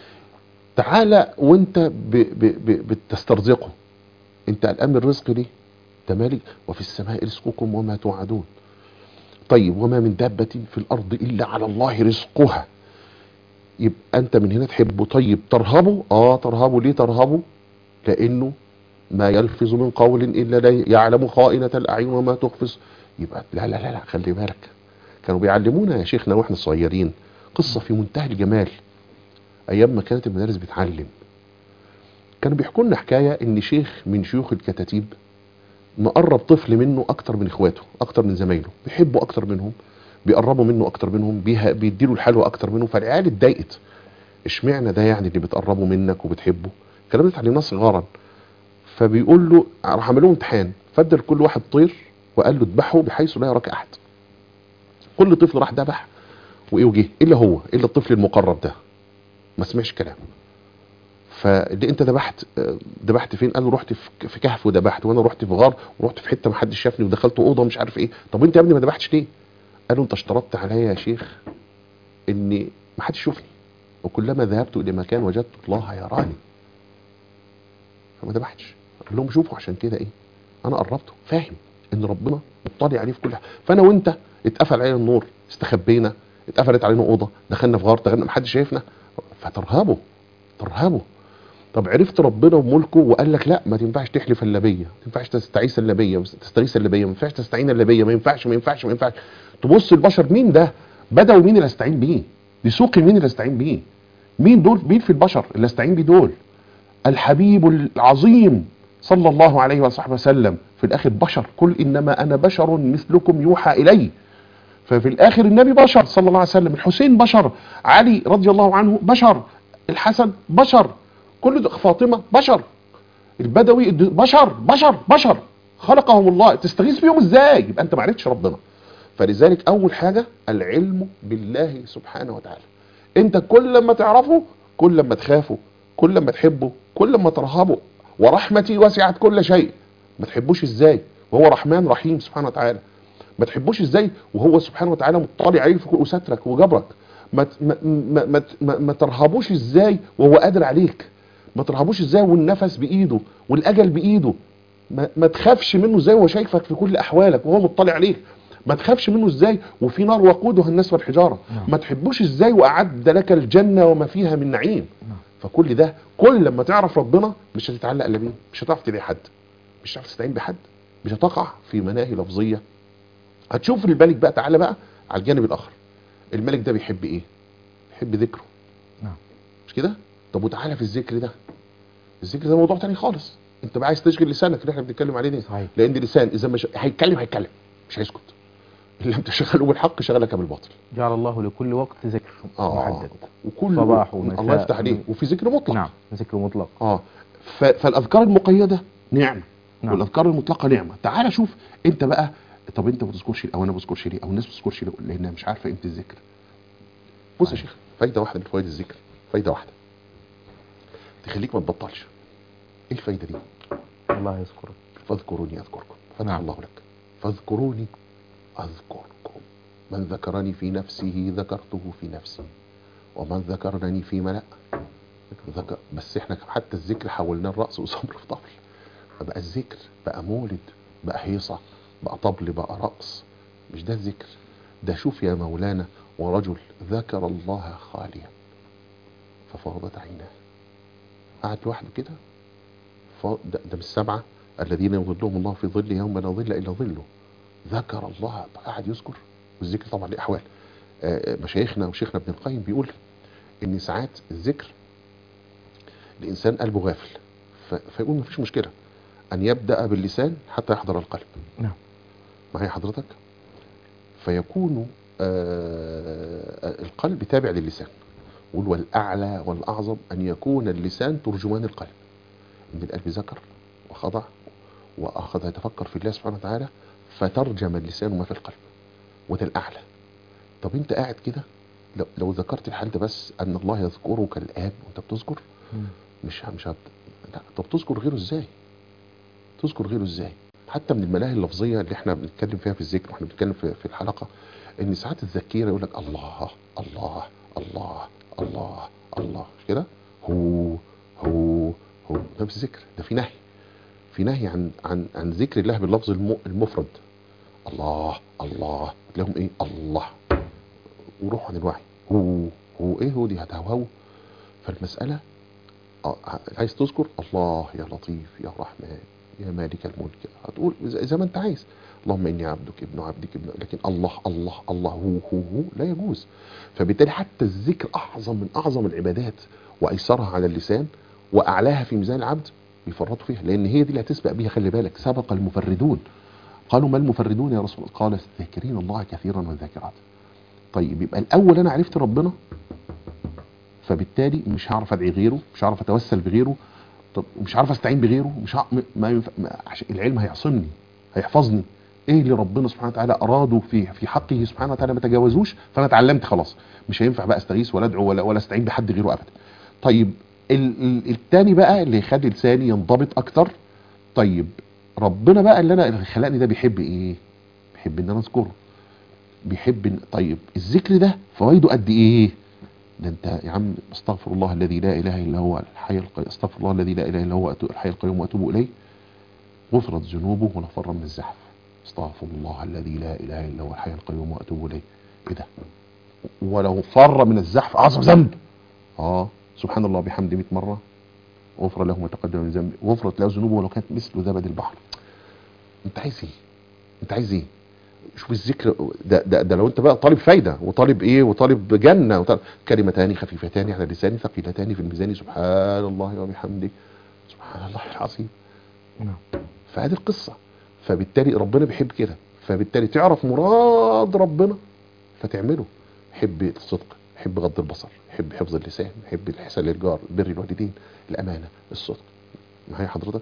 تعالى وانت ب ب ب بتسترزقه انت قلقان من الرزق ليه ده مالك وفي السماء رزقكم وما توعدون طيب وما من دابة في الأرض إلا على الله رزقها يبقى أنت من هنا تحبه طيب ترهبه آه ترهبه ليه ترهبه لأنه ما يلفظ من قول إلا لا يعلم خائنة الأعين وما تخفز يبقى لا لا لا لا خلي بالك كانوا بيعلمونا يا شيخنا واحنا صغيرين قصة في منتهى الجمال أيام ما كانت المدارس بتعلم كانوا بيحكوا لنا حكاية إن شيخ من شيوخ الكتاتيب مقرب طفل منه أكتر من إخواته أكتر من زمايله بيحبه أكتر منهم بيقربوا منه أكتر منهم بيه- بيديله الحلوى أكتر منه فالعيال اتضايقت اشمعنى ده يعني اللي بتقربه منك وبتحبه الكلام ده اتعلمناه صغارا فبيقول له راح عمل لهم امتحان فادى لكل واحد طير وقال له اذبحه بحيث لا يراك احد كل طفل راح ذبح وايه وجه الا هو الا الطفل المقرب ده ما سمعش كلام فاللي انت ذبحت آه، ذبحت فين قال له رحت في في كهف وذبحت وانا رحت في غار ورحت في حته ما حدش شافني ودخلت اوضه مش عارف ايه طب انت يا ابني ما ذبحتش ليه قال له انت اشترطت عليا يا شيخ اني ما حدش يشوفني وكلما ذهبت الى مكان وجدت الله يراني فما ذبحتش قال لهم شوفوا عشان كده ايه انا قربته فاهم ان ربنا مطلع عليه في كل حاجه فانا وانت اتقفل علينا النور استخبينا اتقفلت علينا اوضه دخلنا في غار دخلنا محدش شايفنا فترهبه ترهبه طب عرفت ربنا وملكه وقال لك لا ما تنفعش تحلف الا بيا ما تنفعش تستعيث الا بيا تستغيث الا بيا ما ينفعش تستعين الا بيا ما ينفعش ما ينفعش ما ينفعش تبص البشر مين ده بدوي مين اللي استعين بيه دسوقي مين اللي استعين بيه مين دول مين في البشر اللي استعين بيه دول الحبيب العظيم صلى الله عليه وصحبه وسلم في الاخر بشر قل انما انا بشر مثلكم يوحى الي ففي الاخر النبي بشر صلى الله عليه وسلم الحسين بشر علي رضي الله عنه بشر الحسن بشر كل ده فاطمه بشر البدوي الد- بشر بشر بشر خلقهم الله تستغيث بيهم ازاي يبقى انت ما عرفتش ربنا فلذلك اول حاجه العلم بالله سبحانه وتعالى انت كل لما تعرفه كل لما تخافه كل لما تحبه كل لما ترهبه ورحمتي وسعت كل شيء ما تحبوش ازاي وهو رحمن رحيم سبحانه وتعالى ما تحبوش ازاي وهو سبحانه وتعالى مطلع عليك في كل وسترك وجبرك ما ت- ما ما ما, ما, ما ترهبوش ازاي وهو قادر عليك ما ترهبوش ازاي والنفس بايده والاجل بايده ما, ما تخافش منه ازاي وهو شايفك في كل احوالك وهو مطلع عليك ما تخافش منه ازاي وفي نار وقودها الناس والحجاره نعم. ما تحبوش ازاي واعد لك الجنه وما فيها من نعيم نعم. فكل ده كل لما تعرف ربنا مش هتتعلق الا بيه مش هتعرف تلاقي حد مش هتعرف تستعين بحد مش هتقع في مناهي لفظيه هتشوف الملك بقى تعالى بقى على الجانب الاخر الملك ده بيحب ايه بيحب ذكره نعم. مش كده طب وتعالى في الذكر ده الذكر ده موضوع تاني خالص انت بقى عايز تشغل لسانك اللي احنا بنتكلم عليه ده صحيح. لان اللسان اذا مش هيتكلم هيتكلم مش هيسكت ان لم تشغله بالحق شغلك بالباطل جعل الله لكل وقت ذكر اه محدد وكل صباح ومساء. الله يفتح عليه وفي ذكر مطلق نعم ذكر مطلق اه ف... فالاذكار المقيده نعمه نعم. والاذكار المطلقه نعمه تعال شوف انت بقى طب انت ما بتذكرش ليه او انا ما بذكرش ليه او الناس ما بتذكرش ليه لانها مش عارفه قيمه الذكر بص يا صحيح. شيخ فايده واحده من فوائد الذكر فايده واحده تخليك ما تبطلش ايه الفايده دي الله يذكرك فاذكروني اذكركم فتح نعم. الله لك فاذكروني اذكركم من ذكرني في نفسه ذكرته في نفسي ومن ذكرني في ملأ ذكر بس احنا حتى الذكر حولناه الرأس وصبر في طبل فبقى الذكر بقى مولد بقى هيصة بقى طبل بقى رقص مش ده الذكر ده شوف يا مولانا ورجل ذكر الله خاليا ففاضت عيناه قعد لوحده كده ف- ده, ده من السبعة الذين يظلهم الله في ظل يوم لا ظل إلا ظله ذكر الله قاعد يذكر والذكر طبعا له أحوال آه، آه، مشايخنا وشيخنا ابن القيم بيقول إن ساعات الذكر الإنسان قلبه غافل ف- فيقول مفيش مشكلة أن يبدأ باللسان حتى يحضر القلب نعم معايا حضرتك فيكون آه، القلب تابع للسان يقول والأعلى والأعظم أن يكون اللسان ترجمان القلب إن القلب ذكر وخضع وأخذ يتفكر في الله سبحانه وتعالى فترجم اللسان ما في القلب وده الأعلى طب أنت قاعد كده لو, لو ذكرت الحال ده بس أن الله يذكرك الآن وأنت بتذكر مم. مش مش هت... لا طب تذكر غيره ازاي تذكر غيره ازاي حتى من الملاهي اللفظيه اللي احنا بنتكلم فيها في الذكر واحنا بنتكلم في, في الحلقه ان ساعات الذكيره يقول لك الله الله الله الله الله مش كده هو هو هو ده مش ذكر ده في نهي في نهي عن عن عن ذكر الله باللفظ الم- المفرد الله الله تلاقيهم ايه الله وروحوا عن الوعي هو هو ايه هو دي هتهوهو فالمساله آه، عايز تذكر الله يا لطيف يا رحمن يا مالك الملك هتقول زي زي ما انت عايز اللهم اني عبدك ابن عبدك ابن لكن الله الله الله هو هو هو لا يجوز فبالتالي حتى الذكر اعظم من اعظم العبادات وايسرها على اللسان واعلاها في ميزان العبد يفرطوا فيها لان هي دي اللي هتسبق بيها خلي بالك سبق المفردون قالوا ما المفردون يا رسول الله قال الذاكرين الله كثيرا والذاكرات طيب يبقى الاول انا عرفت ربنا فبالتالي مش هعرف ادعي غيره مش هعرف اتوسل بغيره طب مش عارف استعين بغيره مش ه... م- ما ينفع... ما... عشان العلم هيعصمني هيحفظني ايه اللي ربنا سبحانه وتعالى اراده في في حقه سبحانه وتعالى ما تجاوزوش فانا اتعلمت خلاص مش هينفع بقى استغيث ولا ادعو ولا ولا استعين بحد غيره ابدا طيب ال... ال... التاني بقى اللي يخلي لساني ينضبط اكتر طيب ربنا بقى اللي انا اللي خلقني ده بيحب ايه بيحب ان انا اذكره بيحب إن... طيب الذكر ده فوائده قد ايه ده انت يا عم استغفر الله الذي لا اله الا هو الحي القيوم استغفر الله الذي لا اله الا هو أتو- الحي القيوم واتوب اليه غفرت ذنوبه ولفر من الزحف استغفر الله الذي لا اله الا هو الحي القيوم واتوب اليه ايه ده ولو فر من الزحف اعظم ذنب اه سبحان الله بحمده 100 مره غفر له ما تقدم من ذنبه غفرت له ذنوبه ولو كانت مثل زبد البحر انت عايز ايه انت عايز ايه شوف الذكر ده, ده, ده لو انت بقى طالب فايده وطالب ايه وطالب جنه وطالب كلمتان خفيفتان على اللسان ثقيلتان في الميزان سبحان الله وبحمده سبحان الله العظيم نعم فهذه القصه فبالتالي ربنا بيحب كده فبالتالي تعرف مراد ربنا فتعمله حب الصدق حب غض البصر حب حفظ اللسان حب الإحسان للجار بر الوالدين الأمانة الصدق معايا حضرتك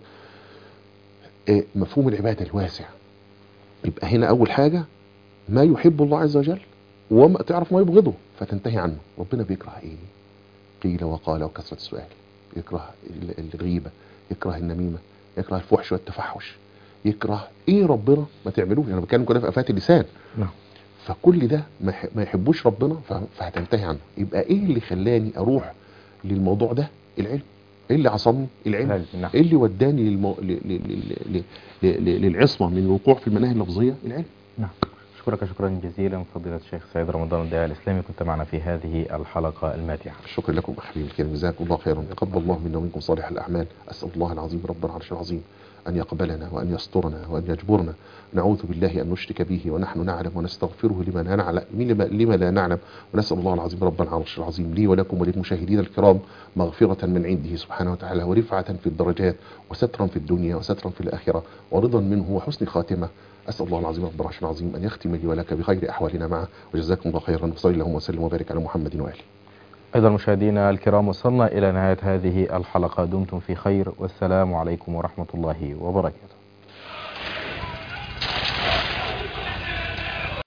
إيه مفهوم العبادة الواسع يبقى هنا أول حاجة ما يحب الله عز وجل وما تعرف ما يبغضه فتنتهي عنه ربنا بيكره ايه قيل وقال وكثرة السؤال يكره ال- الغيبة يكره النميمة يكره الفحش والتفحش يكره ايه ربنا ما تعملوش انا بتكلم كده في افات اللسان نعم فكل ده ما يح- ما يحبوش ربنا ف- فهتنتهي عنه يبقى ايه اللي خلاني اروح للموضوع ده العلم ايه اللي عصمني العلم العلم، نعم. ايه اللي وداني للمو... ل... ل... ل... ل... ل... للعصمه من الوقوع في المناهي اللفظيه العلم نعم أشكرك شكرا جزيلا فضيلة الشيخ سعيد رمضان الداعي الإسلامي كنت معنا في هذه الحلقة الماتعة شكرا لكم اخوي الكريم جزاكم الله خيرا تقبل الله منا ومنكم صالح الاعمال اسال الله العظيم رب العرش العظيم أن يقبلنا وأن يسترنا وأن يجبرنا نعوذ بالله أن نشرك به ونحن نعلم ونستغفره لما لا نعلم لما, لما لا نعلم ونسأل الله العظيم رب العرش العظيم لي ولكم وللمشاهدين الكرام مغفرة من عنده سبحانه وتعالى ورفعة في الدرجات وسترا في الدنيا وسترا في الآخرة ورضا منه وحسن خاتمة أسأل الله العظيم رب العرش العظيم أن يختم لي ولك بخير أحوالنا معه وجزاكم الله خيرا وصلى اللهم وسلم وبارك على محمد وآله أيضا مشاهدينا الكرام وصلنا إلى نهاية هذه الحلقة دمتم في خير والسلام عليكم ورحمة الله وبركاته